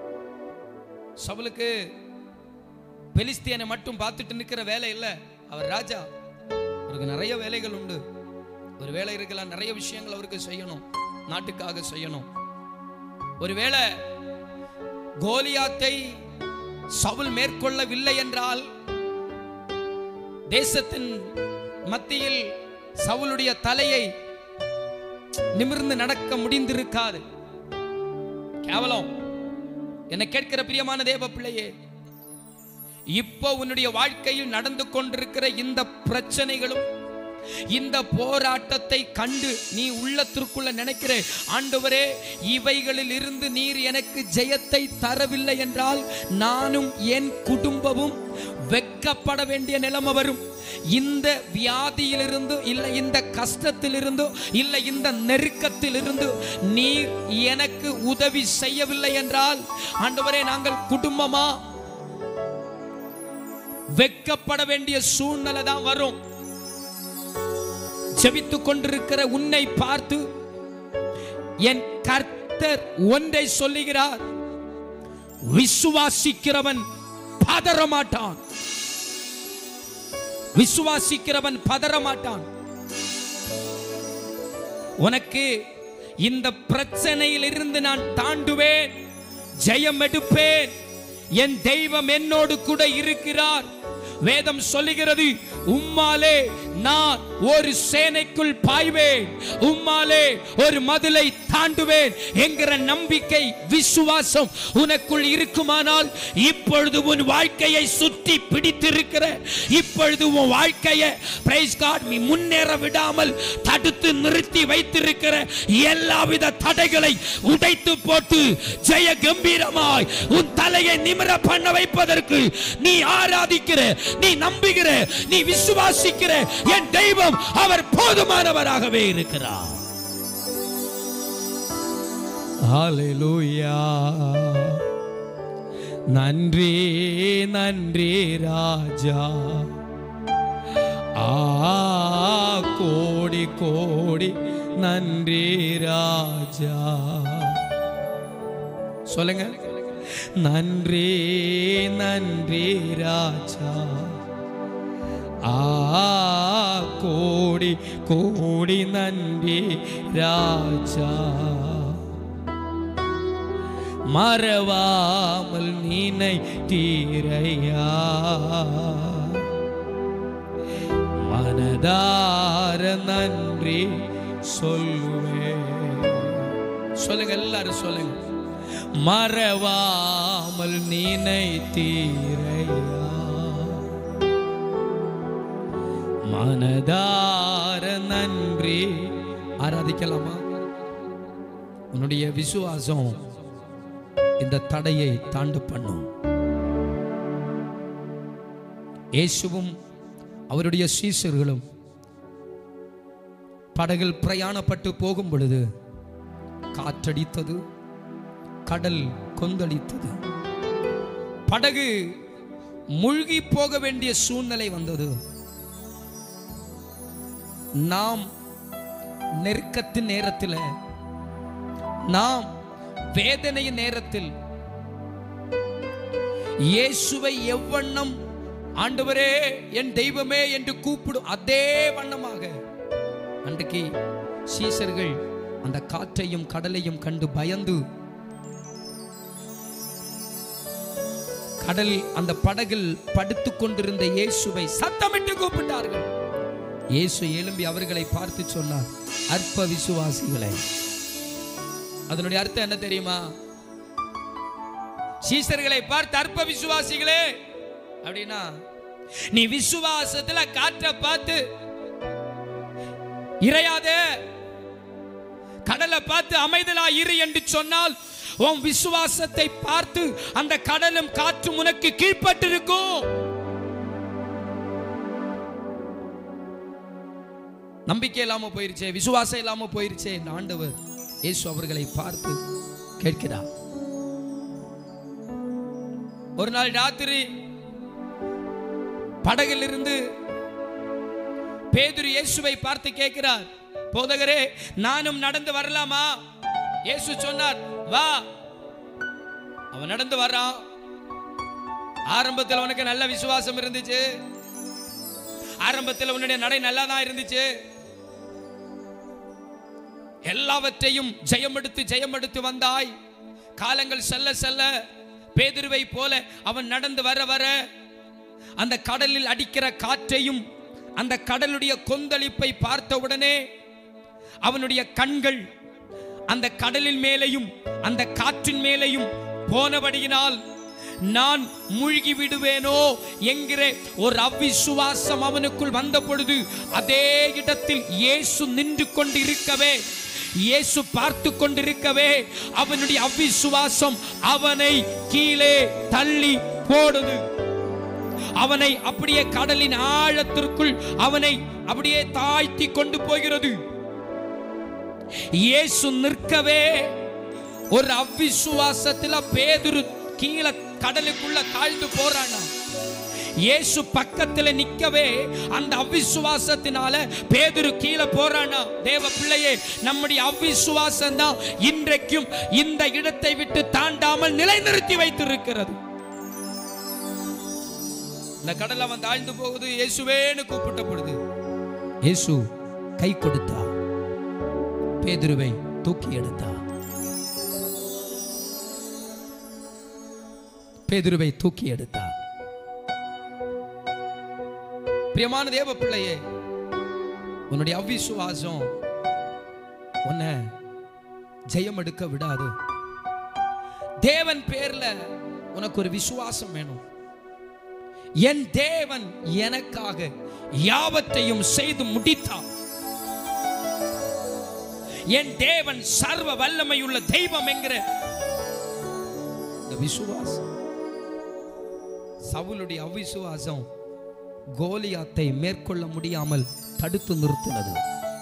சவுலுக்கு பெலிஸ்தியனை மட்டும் பார்த்துட்டு நிற்கிற வேலை இல்லை அவர் ராஜா அவருக்கு நிறைய வேலைகள் உண்டு ஒரு வேலை இருக்கலாம் நிறைய விஷயங்கள் அவருக்கு செய்யணும் நாட்டுக்காக செய்யணும் ஒருவேளை கோலியாத்தை சவுல் மேற்கொள்ளவில்லை என்றால் தேசத்தின் மத்தியில் சவுலுடைய தலையை நிமிர்ந்து நடக்க முடிந்திருக்காது கேவலம் என்னை கேட்கிற பிரியமான தேவ பிள்ளையே இப்போ உன்னுடைய வாழ்க்கையில் நடந்து கொண்டிருக்கிற இந்த பிரச்சனைகளும் இந்த போராட்டத்தை கண்டு நீ உள்ளத்திற்குள்ள நினைக்கிற ஆண்டவரே இவைகளில் இருந்து நீர் எனக்கு ஜெயத்தை தரவில்லை என்றால் நானும் என் குடும்பமும் வெக்கப்பட வேண்டிய நிலைமை வரும் இந்த வியாதியிலிருந்து இல்லை இந்த கஷ்டத்திலிருந்து இல்லை இந்த நெருக்கத்திலிருந்து நீர் எனக்கு உதவி செய்யவில்லை என்றால் ஆண்டவரே நாங்கள் குடும்பமா வெக்கப்பட வேண்டிய சூழ்நிலை தான் வரும் ஜெபித்துக் கொண்டிருக்கிற உன்னை பார்த்து என் கர்த்தர் ஒன்றை சொல்லுகிறார் விசுவாசிக்கிறவன் பதற மாட்டான் விசுவாசிக்கிறவன் பதற மாட்டான் உனக்கு இந்த பிரச்சனையில் இருந்து நான் தாண்டுவேன் ஜெயம் எடுப்பேன் என் தெய்வம் என்னோடு கூட இருக்கிறார் வேதம் சொல்லுகிறது உம்மாலே நான் ஒரு சேனைக்குள் பாய்வேன் உம்மாலே ஒரு மதிலை தாண்டுவேன் என்கிற நம்பிக்கை விசுவாசம் உனக்குள் இருக்குமானால் இப்பொழுது உன் வாழ்க்கையை சுற்றி பிடித்திருக்கிற இப்பொழுது உன் வாழ்க்கையை பிரைஸ் காட் நீ முன்னேற விடாமல் தடுத்து நிறுத்தி வைத்திருக்கிற எல்லாவித தடைகளை உடைத்து போட்டு ஜெய கம்பீரமாய் உன் தலையை நிமிர பண்ண வைப்பதற்கு நீ ஆராதிக்கிற நீ நம்புகிற நீ விசுவாசிக்கிற என் தெய்வம் அவர் போதுமானவராகவே இருக்கிறார் ஹalleluya நன்றி நன்றி ராஜா ஆ கோடி கோடி நன்றி ராஜா சொல்லுங்க நன்றி நன்றி ராஜா ஆ கோடி கோடி நன்றி ராஜா மறவாமல் நினை தீரையா மனதார நன்றி சொல்லுவேன் சொல்லுங்க எல்லாரும் சொல்லுங்க மறவாமல் நினை தீரையா மனதார நன்றி ஆராதிக்கலாமா உன்னுடைய விசுவாசம் இந்த தடையை தாண்டு பண்ணும் இயேசுவும் அவருடைய சீசர்களும் படகில் பிரயாணப்பட்டு போகும் பொழுது காற்றடித்தது கடல் கொந்தளித்தது படகு மூழ்கி போக வேண்டிய சூழ்நிலை வந்தது நாம் நெருக்கத்தின் நேரத்தில் நாம் வேதனையின் நேரத்தில் இயேசுவை எவ்வண்ணம் ஆண்டவரே என் தெய்வமே என்று கூப்பிடும் அதே வண்ணமாக அன்றைக்கு சீசர்கள் அந்த காற்றையும் கடலையும் கண்டு பயந்து கடல் அந்த படகில் படுத்துக் கொண்டிருந்த இயேசுவை சத்தமிட்டு கூப்பிட்டார்கள் இயேசு எழும்பி அவர்களை பார்த்து சொன்னார் அற்ப விசுவாசிகளே அதனுடைய அர்த்தம் என்ன தெரியுமா சீசர்களை பார்த்து அற்ப விசுவாசிகளே அப்படின்னா நீ விசுவாசத்துல காற்றை பார்த்து இறையாதே கடலை பார்த்து அமைதலா இரு என்று சொன்னால் உன் விசுவாசத்தை பார்த்து அந்த கடலும் காற்றும் உனக்கு கீழ்ப்பட்டிருக்கும் நம்பிக்கை இல்லாம போயிருச்சே விசுவாசம் இல்லாம போயிருச்சே இந்த ஆண்டவர் இயேசு அவர்களை பார்த்து கேட்கிறார் ஒரு நாள் ராத்திரி படகில் இருந்து பேதுரு இயேசுவை பார்த்து கேட்கிறார் போதகரே நானும் நடந்து வரலாமா இயேசு சொன்னார் வா அவன் நடந்து வர்றான் ஆரம்பத்தில் உனக்கு நல்ல விசுவாசம் இருந்துச்சு ஆரம்பத்தில் உன்னுடைய நடை நல்லா தான் இருந்துச்சு எல்லாவற்றையும் ஜெயமெடுத்து ஜெயமெடுத்து வந்தாய் காலங்கள் செல்ல செல்ல பேதுருவை போல அவன் நடந்து வர வர அந்த கடலில் அடிக்கிற காற்றையும் அந்த கடலுடைய கொந்தளிப்பை பார்த்த உடனே அவனுடைய கண்கள் அந்த கடலின் மேலேயும் அந்த காற்றின் மேலேயும் போனபடியினால் நான் மூழ்கி விடுவேனோ என்கிற ஒரு அவ்விசுவாசம் அவனுக்குள் வந்த பொழுது அதே இடத்தில் இயேசு நின்று கொண்டிருக்கவே இயேசு பார்த்து கொண்டிருக்கவே அவனுடைய அவ்விசுவாசம் அவனை கீழே தள்ளி போடுது அவனை அப்படியே கடலின் ஆழத்திற்குள் அவனை அப்படியே தாழ்த்தி கொண்டு போகிறது இயேசு நிற்கவே ஒரு அவ்விசுவாசத்துல பேதுரு கீழே கடலுக்குள்ள தாழ்ந்து போறானா இயேசு பக்கத்துல நிக்கவே அந்த அவ்விசுவாசத்தினால பேதுரு கீழே போறானா தேவ பிள்ளையே நம்முடைய அவ்விசுவாசம் தான் இன்றைக்கும் இந்த இடத்தை விட்டு தாண்டாமல் நிலைநிறுத்தி வைத்திருக்கிறது இந்த கடல் அவன் தாழ்ந்து போகுது இயேசுவேன்னு கூப்பிட்ட பொழுது இயேசு கை கொடுத்தா பேதுருவை தூக்கி எடுத்தா பேதுருவை தூக்கி எடுத்தா பிரியமான தேவ பிள்ளையே உன்னுடைய அவ்விசுவாசம் உன்னை ஜெயம் எடுக்க விடாது தேவன் பேர்ல உனக்கு ஒரு விசுவாசம் வேணும் என் தேவன் எனக்காக யாவற்றையும் செய்து முடித்தார் என் தேவன் சர்வ வல்லமையுள்ள தெய்வம் என்கிற இந்த விசுவாசம் சவுலுடைய அவிசுவாசம் கோலியாத்தை மேற்கொள்ள முடியாமல் தடுத்து நிறுத்தினது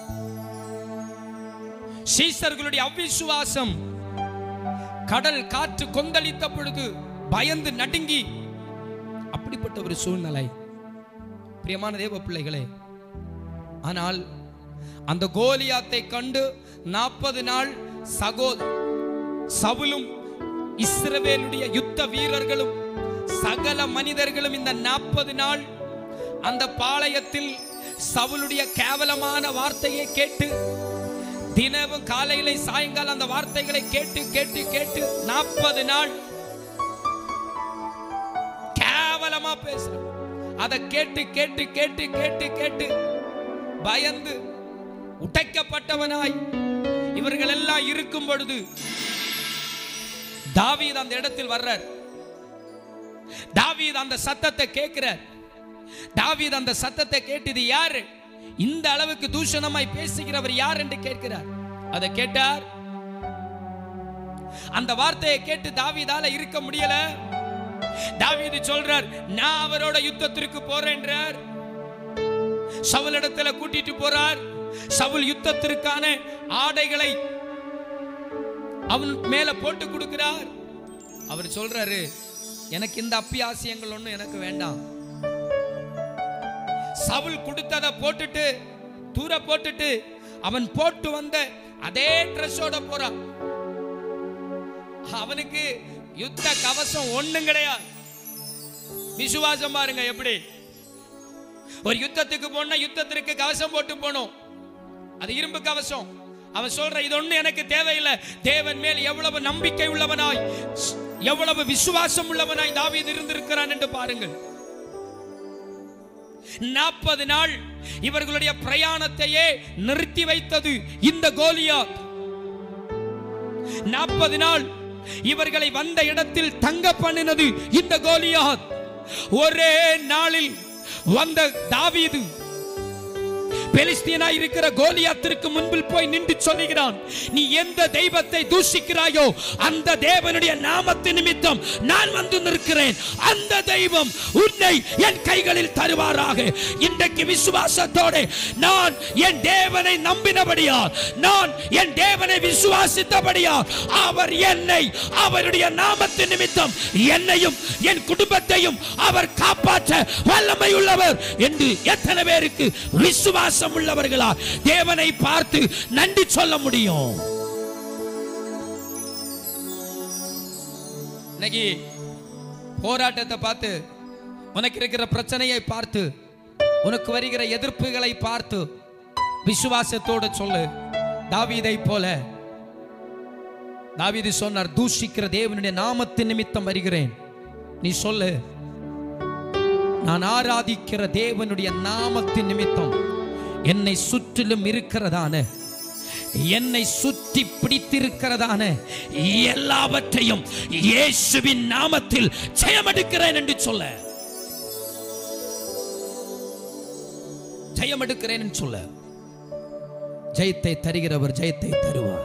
சீசர்களுடைய அவிசுவாசம் கடல் காற்று கொந்தளித்த பொழுது பயந்து நடுங்கி அப்படிப்பட்ட ஒரு சூழ்நிலை பிரியமான தேவ பிள்ளைகளே ஆனால் அந்த கோலியாத்தை கண்டு நாற்பது நாள் சகோ சவுலும் இஸ்ரவேலுடைய யுத்த வீரர்களும் சகல மனிதர்களும் இந்த நாற்பது நாள் அந்த பாளையத்தில் சவுலுடைய கேவலமான வார்த்தையை கேட்டு தினமும் காலையில சாயங்காலம் அந்த வார்த்தைகளை கேட்டு கேட்டு கேட்டு நாற்பது நாள் கேவலமா பேசுற அதை கேட்டு கேட்டு கேட்டு கேட்டு கேட்டு பயந்து உடைக்கப்பட்டவனாய் இவர்கள் எல்லாம் இருக்கும் பொழுது தாவீது அந்த இடத்தில் வர்றார் தாவீது அந்த சத்தத்தை கேட்கிறார் தாவீது அந்த சத்தத்தை கேட்டு இது யாரு இந்த அளவுக்கு தூஷணமாய் பேசுகிறவர் யார் என்று கேட்கிறார் அதை கேட்டார் அந்த வார்த்தையை கேட்டு தாவீதால இருக்க முடியல தாவீது சொல்றார் நான் அவரோட யுத்தத்திற்கு போறேன்றார் சவுலிடத்துல கூட்டிட்டு போறார் சவுல் யுத்தத்திற்கான ஆடைகளை அவன் மேல போட்டு கொடுக்கிறார் அவர் சொல்றாரு எனக்கு இந்த அப்பியாசியங்கள் ஒண்ணும் எனக்கு வேண்டாம் சவுல் கொடுத்ததை போட்டுட்டு தூர போட்டுட்டு அவன் போட்டு வந்த அதே ட்ரெஸ்ஸோட போறான் அவனுக்கு யுத்த கவசம் ஒண்ணும் கிடையாது விசுவாசம் பாருங்க எப்படி ஒரு யுத்தத்துக்கு போனா யுத்தத்திற்கு கவசம் போட்டு போனோம் அது இரும்பு கவசம் அவன் சொல்ற இது ஒண்ணு எனக்கு தேவையில்லை தேவன் மேல் எவ்வளவு நம்பிக்கை உள்ளவனாய் எவ்வளவு விசுவாசம் உள்ளவனாய் தாவீது இருந்திருக்கிறான் என்று பாருங்கள் நாற்பது நாள் இவர்களுடைய பிரயாணத்தையே நிறுத்தி வைத்தது இந்த கோலியாத் நாற்பது நாள் இவர்களை வந்த இடத்தில் தங்க பண்ணினது இந்த கோலியாத் ஒரே நாளில் வந்த தாவீது பெலிஸ்தீனா இருக்கிற கோலியாத்திற்கு முன்பில் போய் நின்று சொல்லுகிறான் நீ எந்த தெய்வத்தை தூஷிக்கிறாயோ அந்த தேவனுடைய நாமத்து நிமித்தம் நான் வந்து நிற்கிறேன் அந்த தெய்வம் உன்னை என் கைகளில் தருவாராக இன்றைக்கு விசுவாசத்தோடு நான் என் தேவனை நம்பினபடியா நான் என் தேவனை விசுவாசித்தபடியா அவர் என்னை அவருடைய நாமத்து நிமித்தம் என்னையும் என் குடும்பத்தையும் அவர் காப்பாற்ற வல்லமை உள்ளவர் என்று எத்தனை பேருக்கு விசுவாசம் உள்ளவர்களா தேவனை பார்த்து நன்றி சொல்ல முடியும் இன்னைக்கு போராட்டத்தை பார்த்து உனக்கு இருக்கிற பிரச்சனையை பார்த்து உனக்கு வருகிற எதிர்ப்புகளை பார்த்து விசுவாசத்தோட சொல்லு தாவீதை போல தாவீது சொன்னார் தூஷிக்கிற தேவனுடைய நாமத்தின் நிமித்தம் வருகிறேன் நீ சொல்லு நான் ஆராதிக்கிற தேவனுடைய நாமத்தின் நிமித்தம் என்னை சுற்றிலும் இருக்கிறதான என்னை சுற்றி பிடித்திருக்கிறதான எல்லாவற்றையும் இயேசுவின் நாமத்தில் ஜெயமெடுக்கிறேன் என்று சொல்ல ஜெயமெடுக்கிறேன் என்று சொல்ல ஜெயத்தை தருகிறவர் ஜெயத்தை தருவார்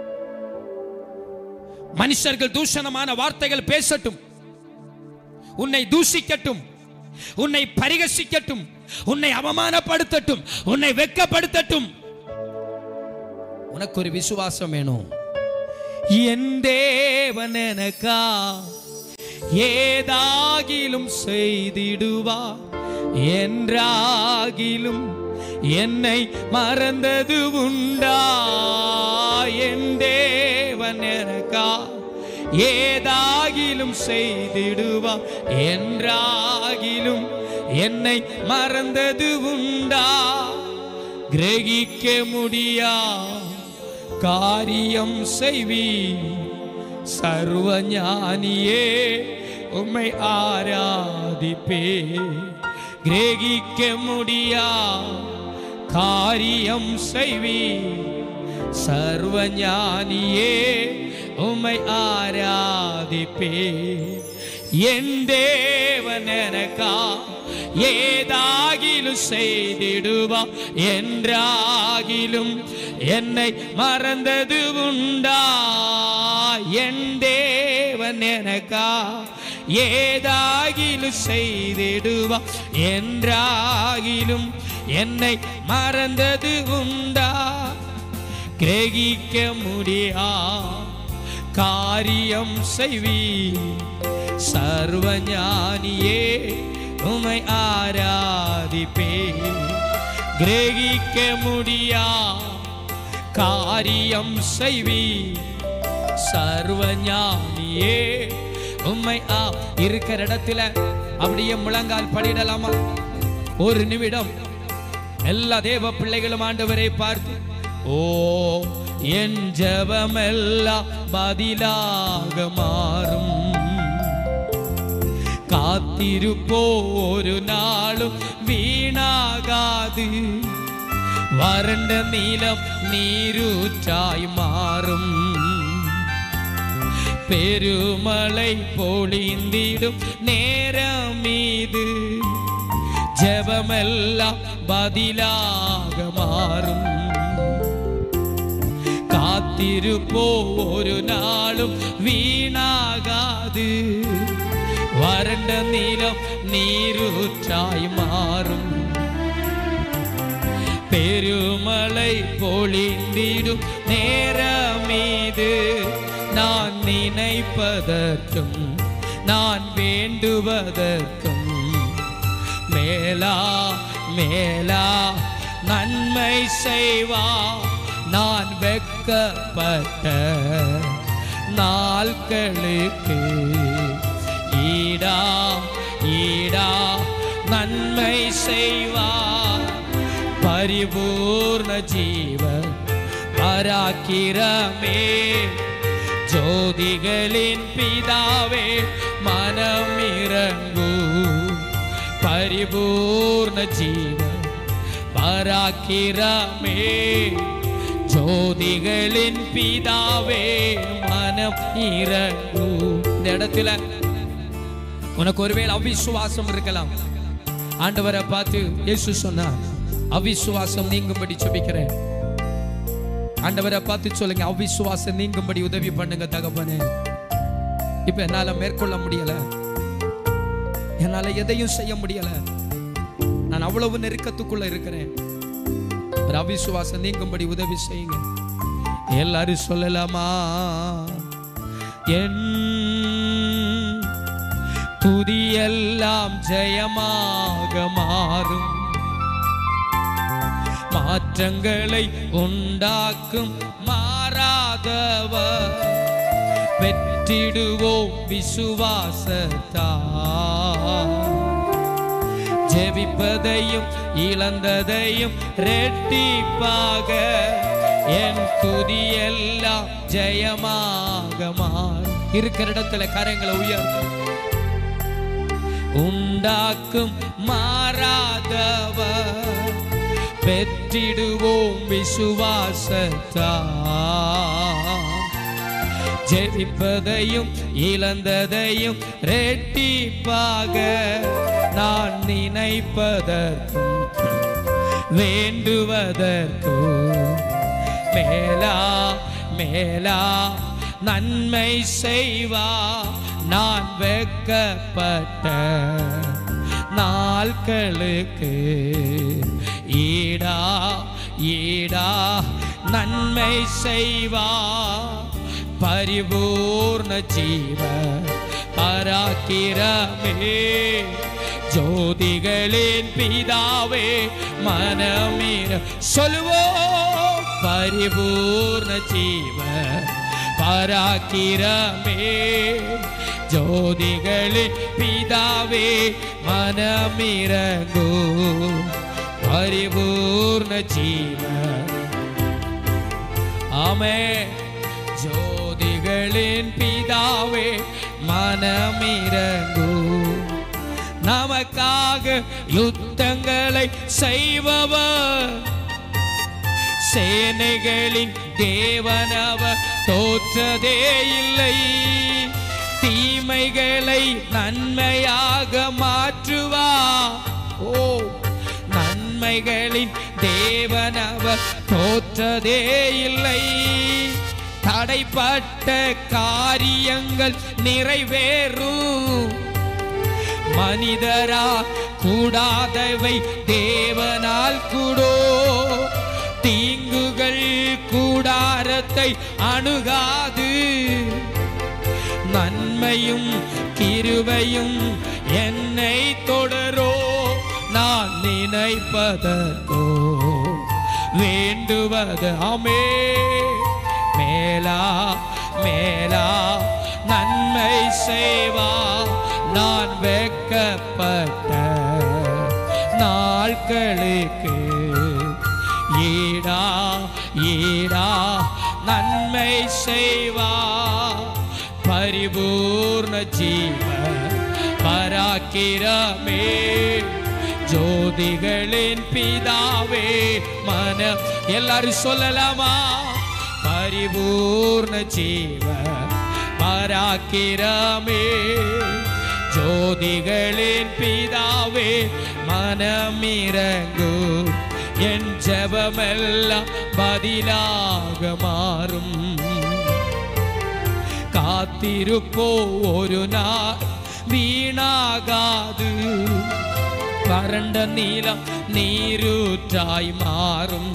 மனுஷர்கள் தூஷணமான வார்த்தைகள் பேசட்டும் உன்னை தூஷிக்கட்டும் உன்னை பரிகசிக்கட்டும் உன்னை அவமானப்படுத்தட்டும் உன்னை வெட்கப்படுத்தட்டும் உனக்கு ஒரு விசுவாசம் வேணும் என் தேவன் எனக்கா ஏதாகிலும் செய்திடுவார் என்றாகிலும் என்னை மறந்தது உண்டா என் தேவன் எனக்கா ஏதாகிலும் செய்திடுவா என்றாகிலும் என்னை மறந்தது உண்டா கிரகிக்க முடியா காரியம் செய்வி சர்வ ஞானியே உம்மை ஆராதிப்பே கிரகிக்க முடியா காரியம் செய்வி சர்வ ஞானியே உம்மை ஆராதிப்பே என் தேவன் எனக்கா ஏதாகிலும் செய்திடுவா என்றாகிலும் என்னை மறந்தது உண்டா என் தேவன் எனக்கா ஏதாகிலும் செய்திடுவா என்றாகிலும் என்னை மறந்தது உண்டா கிரகிக்க முடியா காரியம் செய்வி சர்வ ஞானியே உமை ஆராதிப்பே கிரகிக்க முடியா காரியம் செய்வி சர்வ ஞானியே உம்மை ஆ இருக்கிற இடத்துல அப்படியே முழங்கால் படிடலாமா ஒரு நிமிடம் எல்லா தேவ பிள்ளைகளும் ஆண்டவரை பார்த்து ஓ என் ஜெபமெல்லாம் பதிலாக மாறும் காத்திருப்போ ஒரு நாளும் வீணாகாது வறண்ட நீலம் நீரூற்றாய் மாறும் பெருமழை பொழிந்திடும் நேரம் மீது ஜெபமெல்லாம் பதிலாக மாறும் காத்திருப்போ ஒரு நாளும் வீணாகாது வறண்ட நீலம் நீரூற்றாய் மாறும் பெருமழை பொழிந்திடும் நேரம் மீது நான் நினைப்பதற்கும் நான் வேண்டுவதற்கும் மேலா மேலா நன்மை செய்வா நான் வெக்கப்பட்ட நாட்களுக்கு ஈடா ஈடா நன்மை செய்வா பரிபூர்ண ஜீவ பராக்கிரமே ஜோதிகளின் பிதாவே மனம் இறங்கு பரிபூர்ண ஜீவ பராக்கிரமே ஜோதிகளின் பிதாவே மனம் இறங்கு இந்த இடத்துல உனக்கு ஒருவேளை அவிசுவாசம் இருக்கலாம் ஆண்டவரை பார்த்து இயேசு சொன்னார் அவிசுவாசம் நீங்கும்படி ஜெபிக்கிறேன் ஆண்டவரை பார்த்து சொல்லுங்க அவிசுவாசம் நீங்கும்படி உதவி பண்ணுங்க தகப்பனே இப்ப என்னால மேற்கொள்ள முடியல என்னால எதையும் செய்ய முடியல நான் அவ்வளவு நெருக்கத்துக்குள்ள இருக்கிறேன் ஒரு அவிசுவாசம் நீங்கும்படி உதவி செய்யுங்க எல்லாரும் சொல்லலாமா என் துதியெல்லாம் ஜெயமாக மாறும் மாற்றங்களை உண்டாக்கும் மாறாதவர் வெற்றி பெற்றிடுவோம் விசுவாசத்தா ஜெபிப்பதையும் இழந்ததையும் ரெட்டிப்பாக என் துதியெல்லாம் ஜெயமாக மாறும் இருக்கிற இடத்துல கரங்களை உயர்த்தும் உண்டாக்கும் மாறாதவர் பெற்றிடுவோம் விசுவாசத்தா ஜெபிப்பதையும் இழந்ததையும் ரெட்டிப்பாக நான் நினைப்பதற்கும் வேண்டுவதற்கும் மேலா மேலா நன்மை செய்வா நான் வெக்கப்பட்ட நாட்களுக்கு ஈடா ஈடா நன்மை செய்வா பரிபூர்ண ஜீவ பராக்கிரமே ஜோதிகளின் பிதாவே மனமீர சொல்லுவோம் பரிபூர்ண ஜீவ பராக்கிரமே ஜோதிகளின் பிதாவே மனமிரங்கோ பரிபூர்ண ஜீவ ஆமே ஜோதிகளின் பிதாவே மனமிரங்கோ நமக்காக யுத்தங்களை செய்பவர் சேனைகளின் தேவனவர் தோற்றதே இல்லை தீமைகளை நன்மையாக மாற்றுவா ஓ நன்மைகளின் தேவனவர் தோற்றதே இல்லை தடைப்பட்ட காரியங்கள் நிறைவேறும் மனிதரா கூடாதவை தேவனால் கூடோ தீங்குகள் கூடாரத்தை அணுகாது நன்மையும் கிருபையும் என்னை தொடரோ நான் நினைப்பதற்கோ வேண்டுவது அமே மேலா மேலா நன்மை செய்வா நான் வெக்கப்பட்ட நாட்களுக்கு ஈடா ஈடா நன்மை செய்வா பரிபூர்ண ஜீவ பராக்கிரமே ஜோதிகளின் பிதாவே மன எல்லாரும் சொல்லலாமா பரிபூர்ண ஜீவ பராக்கிரமே ஜோதிகளின் பிதாவே மனமிரங்கு என் ஜெபமெல்லாம் பதிலாக மாறும் காத்திருப்போ ஒரு நாள் வீணாகாது வறண்ட நீளம் நீரூற்றாய் மாறும்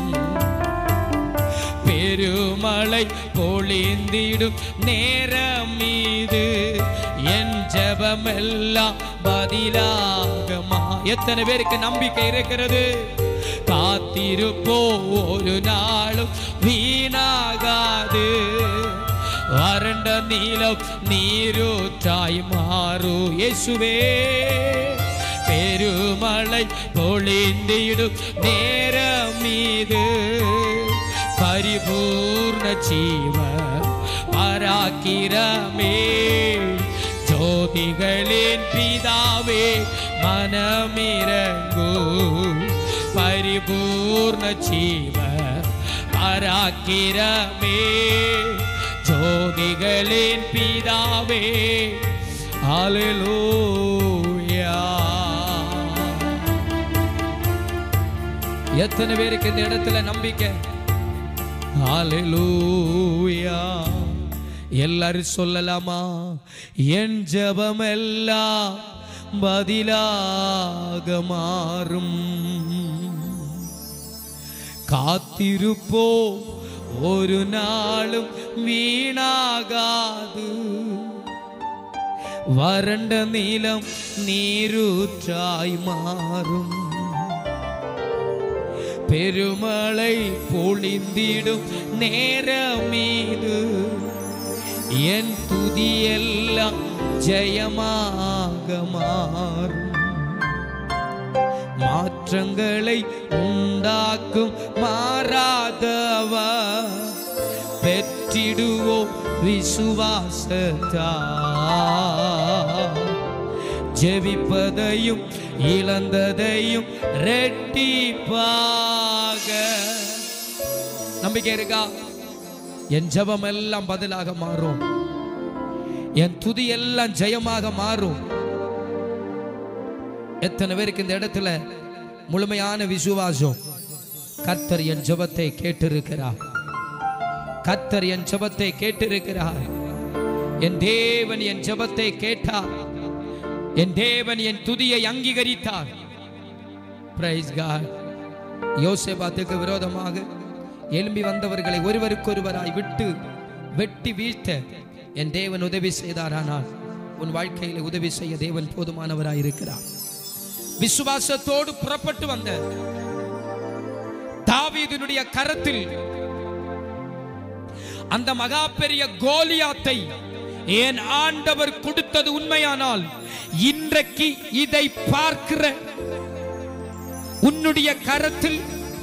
பெருமழை பொழிந்திடும் நேரம் மீது என் ஜெபமெல்லாம் பதிலாக மா எத்தனை பேருக்கு நம்பிக்கை இருக்கிறது காத்திருப்போ ஒரு நாளும் வீணாகாது வறண்ட நீளம் நீரூற்றாய் மாறு இயேசுவே பெருமழை பொழிந்திடும் நேரம் மீது பரிபூர்ண ஜீவ பராக்கிரமே ஜோதிகளின் பிதாவே மனமிரங்கு பரிபூர்ண ஜீவ பராக்கிரமே ஜோதிகளின் பிதாவே ஹalleluya எத்தனை பேருக்கு இந்த இடத்துல நம்பிக்கை ஹalleluya எல்லாரும் சொல்லலாமா என் ஜெபம் எல்லாம் பதிலாக மாறும் காத்திருப்போ ஒரு நாளும் வீணாகாது வறண்ட நீளம் நீரூற்றாய் மாறும் பெருமழை பொழிந்திடும் நேரம் மீது என் துதியெல்லாம் ஜெயமாக மாறும் மாற்றங்களை உண்டாக்கும் மாறாதவா பெற்றிடுவோம் விசுவாசத்தா ஜெபிப்பதையும் இழந்ததையும் ரெட்டிப்பாக நம்பிக்கை இருக்கா என் ஜெபம் எல்லாம் பதிலாக மாறும் என் துதி எல்லாம் ஜெயமாக மாறும் எத்தனை பேருக்கு இந்த இடத்துல முழுமையான விசுவாசம் கர்த்தர் என் ஜெபத்தை கேட்டிருக்கிறார் கர்த்தர் என் ஜெபத்தை கேட்டிருக்கிறார் என் தேவன் என் ஜெபத்தை கேட்டார் என் தேவன் என் துதியை அங்கீகரித்தார் பிரைஸ் காட் யோசேபாத்துக்கு விரோதமாக எழும்பி வந்தவர்களை ஒருவருக்கொருவராய் விட்டு வெட்டி வீழ்த்த என் தேவன் உதவி செய்தாரானால் உன் வாழ்க்கையில உதவி செய்ய தேவன் போதுமானவராய் இருக்கிறார் விசுவாசத்தோடு புறப்பட்டு வந்த தாவீதினுடைய கரத்தில் அந்த மகா பெரிய கோலியாத்தை என் ஆண்டவர் கொடுத்தது உண்மையானால் இன்றைக்கு இதை பார்க்கிற உன்னுடைய கரத்தில்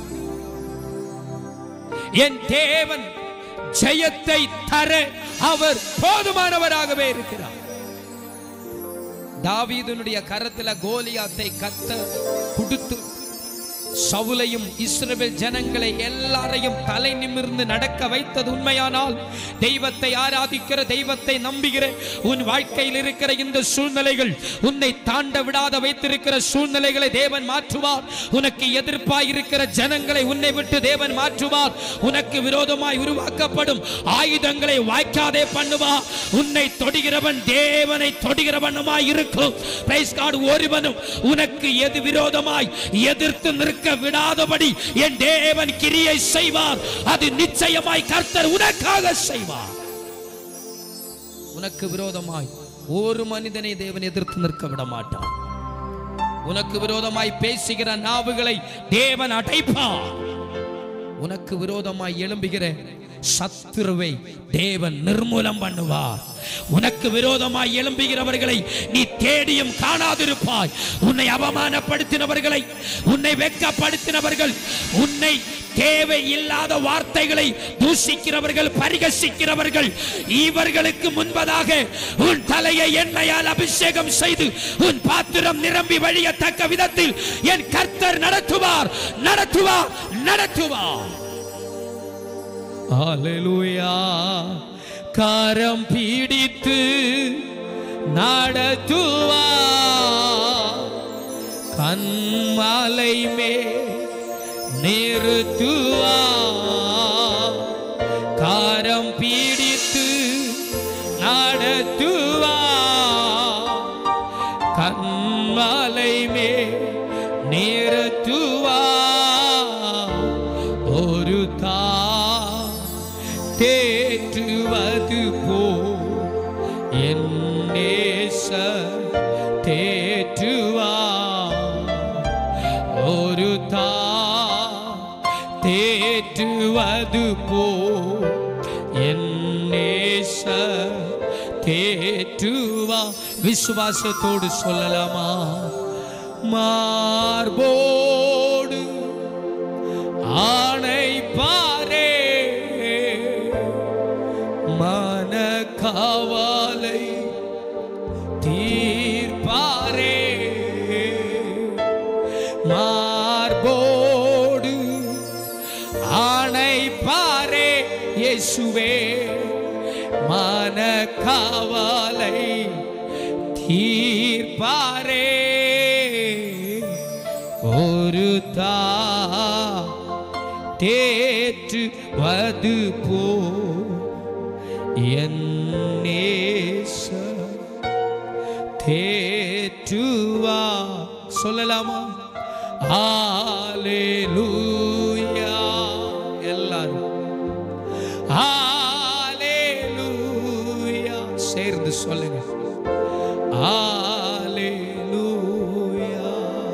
என் தேவன் ஜெயத்தை தர அவர் போதுமானவராகவே இருக்கிறார் தாவீதுனுடைய கரத்துல கோலியாத்தை கத்த கொடுத்து சவுலையும் இஸ்ரவேல் ஜனங்களை எல்லாரையும் தலை நிமிர்ந்து நடக்க வைத்தது உண்மையானால் தெய்வத்தை ஆராதிக்கிற தெய்வத்தை நம்புகிற உன் வாழ்க்கையில் இருக்கிற இந்த சூழ்நிலைகள் உன்னை தாண்ட விடாத வைத்திருக்கிற சூழ்நிலைகளை தேவன் மாற்றுவார் உனக்கு எதிர்ப்பாய் இருக்கிற ஜனங்களை உன்னை விட்டு தேவன் மாற்றுவார் உனக்கு விரோதமாய் உருவாக்கப்படும் ஆயுதங்களை வாய்க்காதே பண்ணுவார் உன்னை தொடுகிறவன் தேவனை தொடுகிறவனுமாய் இருக்கும் பிரைஸ் கார்டு ஒருவனும் உனக்கு எது விரோதமாய் எதிர்த்து நிற்க விடாதபடி என் தேவன் கிரியை செய்வார் அது நிச்சயமாய் கர்த்தர் உனக்காக செய்வார் உனக்கு விரோதமாய் ஒரு மனிதனை தேவன் எதிர்த்து நிற்க விட மாட்டார் உனக்கு விரோதமாய் பேசுகிற நாவுகளை தேவன் அடைப்பார் உனக்கு விரோதமாய் எழும்புகிற சத்துருவை தேவன் நிர்மூலம் பண்ணுவார் உனக்கு விரோதமாய் எழும்புகிறவர்களை நீ தேடியும் காணாதிருப்பாய் உன்னை அவமானப்படுத்தினவர்களை உன்னை வெட்கப்படுத்தினவர்கள் உன்னை தேவை இல்லாத வார்த்தைகளை தூஷிக்கிறவர்கள் பரிகசிக்கிறவர்கள் இவர்களுக்கு முன்பதாக உன் தலையை எண்ணெயால் அபிஷேகம் செய்து உன் பாத்திரம் நிரம்பி வழியத்தக்க விதத்தில் என் கர்த்தர் நடத்துவார் நடத்துவார் நடத்துவார் ஹalleluya கரம் பிடித்து நடத்துவா கண்மாலை மே நிறுத்துவா கரம் பிடித்து நடத்துவா கண்மாலை மே நிறுத்துவா ஒரு தா தேற்றுவது போ என் நேச தேற்றுவா ஒரு தா தேற்றுவது போ என் நேச தேற்றுவா விசுவாசத்தோடு சொல்லலாமா மார்போடு ஆணை பாரே மன காவலை தீர்ப்பாரே மார்போடு ஆணை பாரே இயேசுவே மன காவலை தீர்ப்பாரே ஒரு தா தேற்றுவது போ என் நேச தேற்றுவா சொல்லலாமா ஹalleluya எல்லாரும் ஹalleluya சேர்ந்து சொல்லுங்க ஹalleluya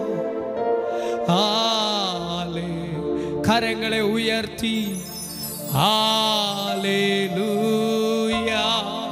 ஹalலே கரங்களை உயர்த்தி ஹalleluya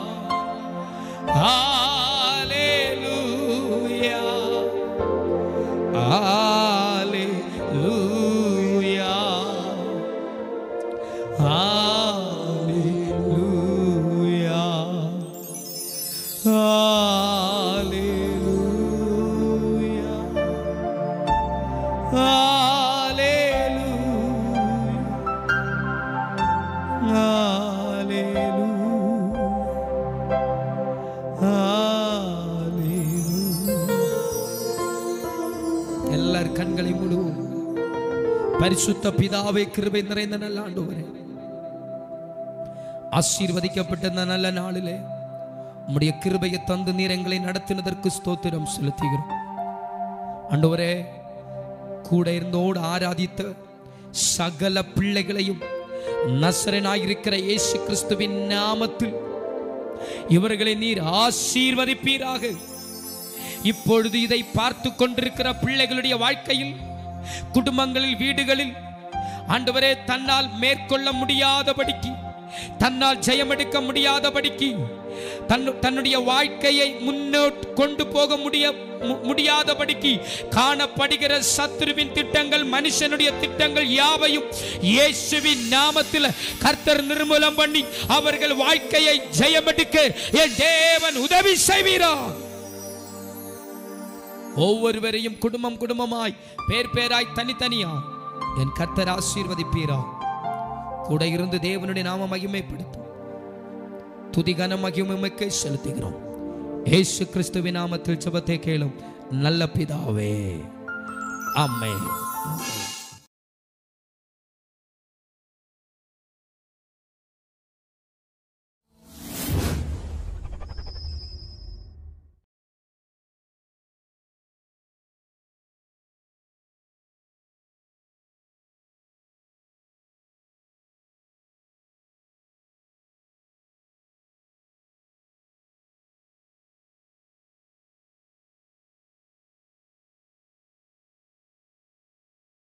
எல்லார் கண்களை மூடுவோம் பரிசுத்த பிதாவே கிருபை நிறைந்த நல்ல ஆண்டவரே ஆசீர்வதிக்கப்பட்ட இந்த நல்ல நாளிலே உம்முடைய கிருபையை தந்து நீர் எங்களை நடத்தினதற்கு ஸ்தோத்திரம் செலுத்துகிறோம் ஆண்டவரே கூட இருந்தோடு ஆராதித்த சகல பிள்ளைகளையும் நசரனாயிருக்கிற இயேசு கிறிஸ்துவின் நாமத்தில் இவர்களை நீர் ஆசீர்வதிப்பீராக இப்பொழுது இதை பார்த்து கொண்டிருக்கிற பிள்ளைகளுடைய வாழ்க்கையில் குடும்பங்களில் வீடுகளில் ஆண்டவரே தன்னால் மேற்கொள்ள முடியாதபடிக்கு தன்னால் ஜெயமெடுக்க முடியாதபடிக்கு தன் தன்னுடைய வாழ்க்கையை முன்னோட் கொண்டு போக முடிய மு- முடியாதபடிக்கு காணப்படுகிற சத்துருவின் திட்டங்கள் மனுஷனுடைய திட்டங்கள் யாவையும் இயேசுவின் நாமத்தில் கர்த்தர் நிர்மூலம் பண்ணி அவர்கள் வாழ்க்கையை ஜெயமெடுக்க என் தேவன் உதவி செய்வீரா ஒவ்வொருவரையும் குடும்பம் குடும்பமாய் பேர் பேராய் தனித்தனியா என் கர்த்தர் ஆசீர்வதிப்பீரா கூட இருந்து தேவனுடைய நாம மகிமைப்படுத்தும் துதிகன மகிமைக்கு செலுத்துகிறோம் ஏசு கிறிஸ்துவின் நாமத்தில் ஜெபத்தை கேளும் நல்ல பிதாவே ஆமென்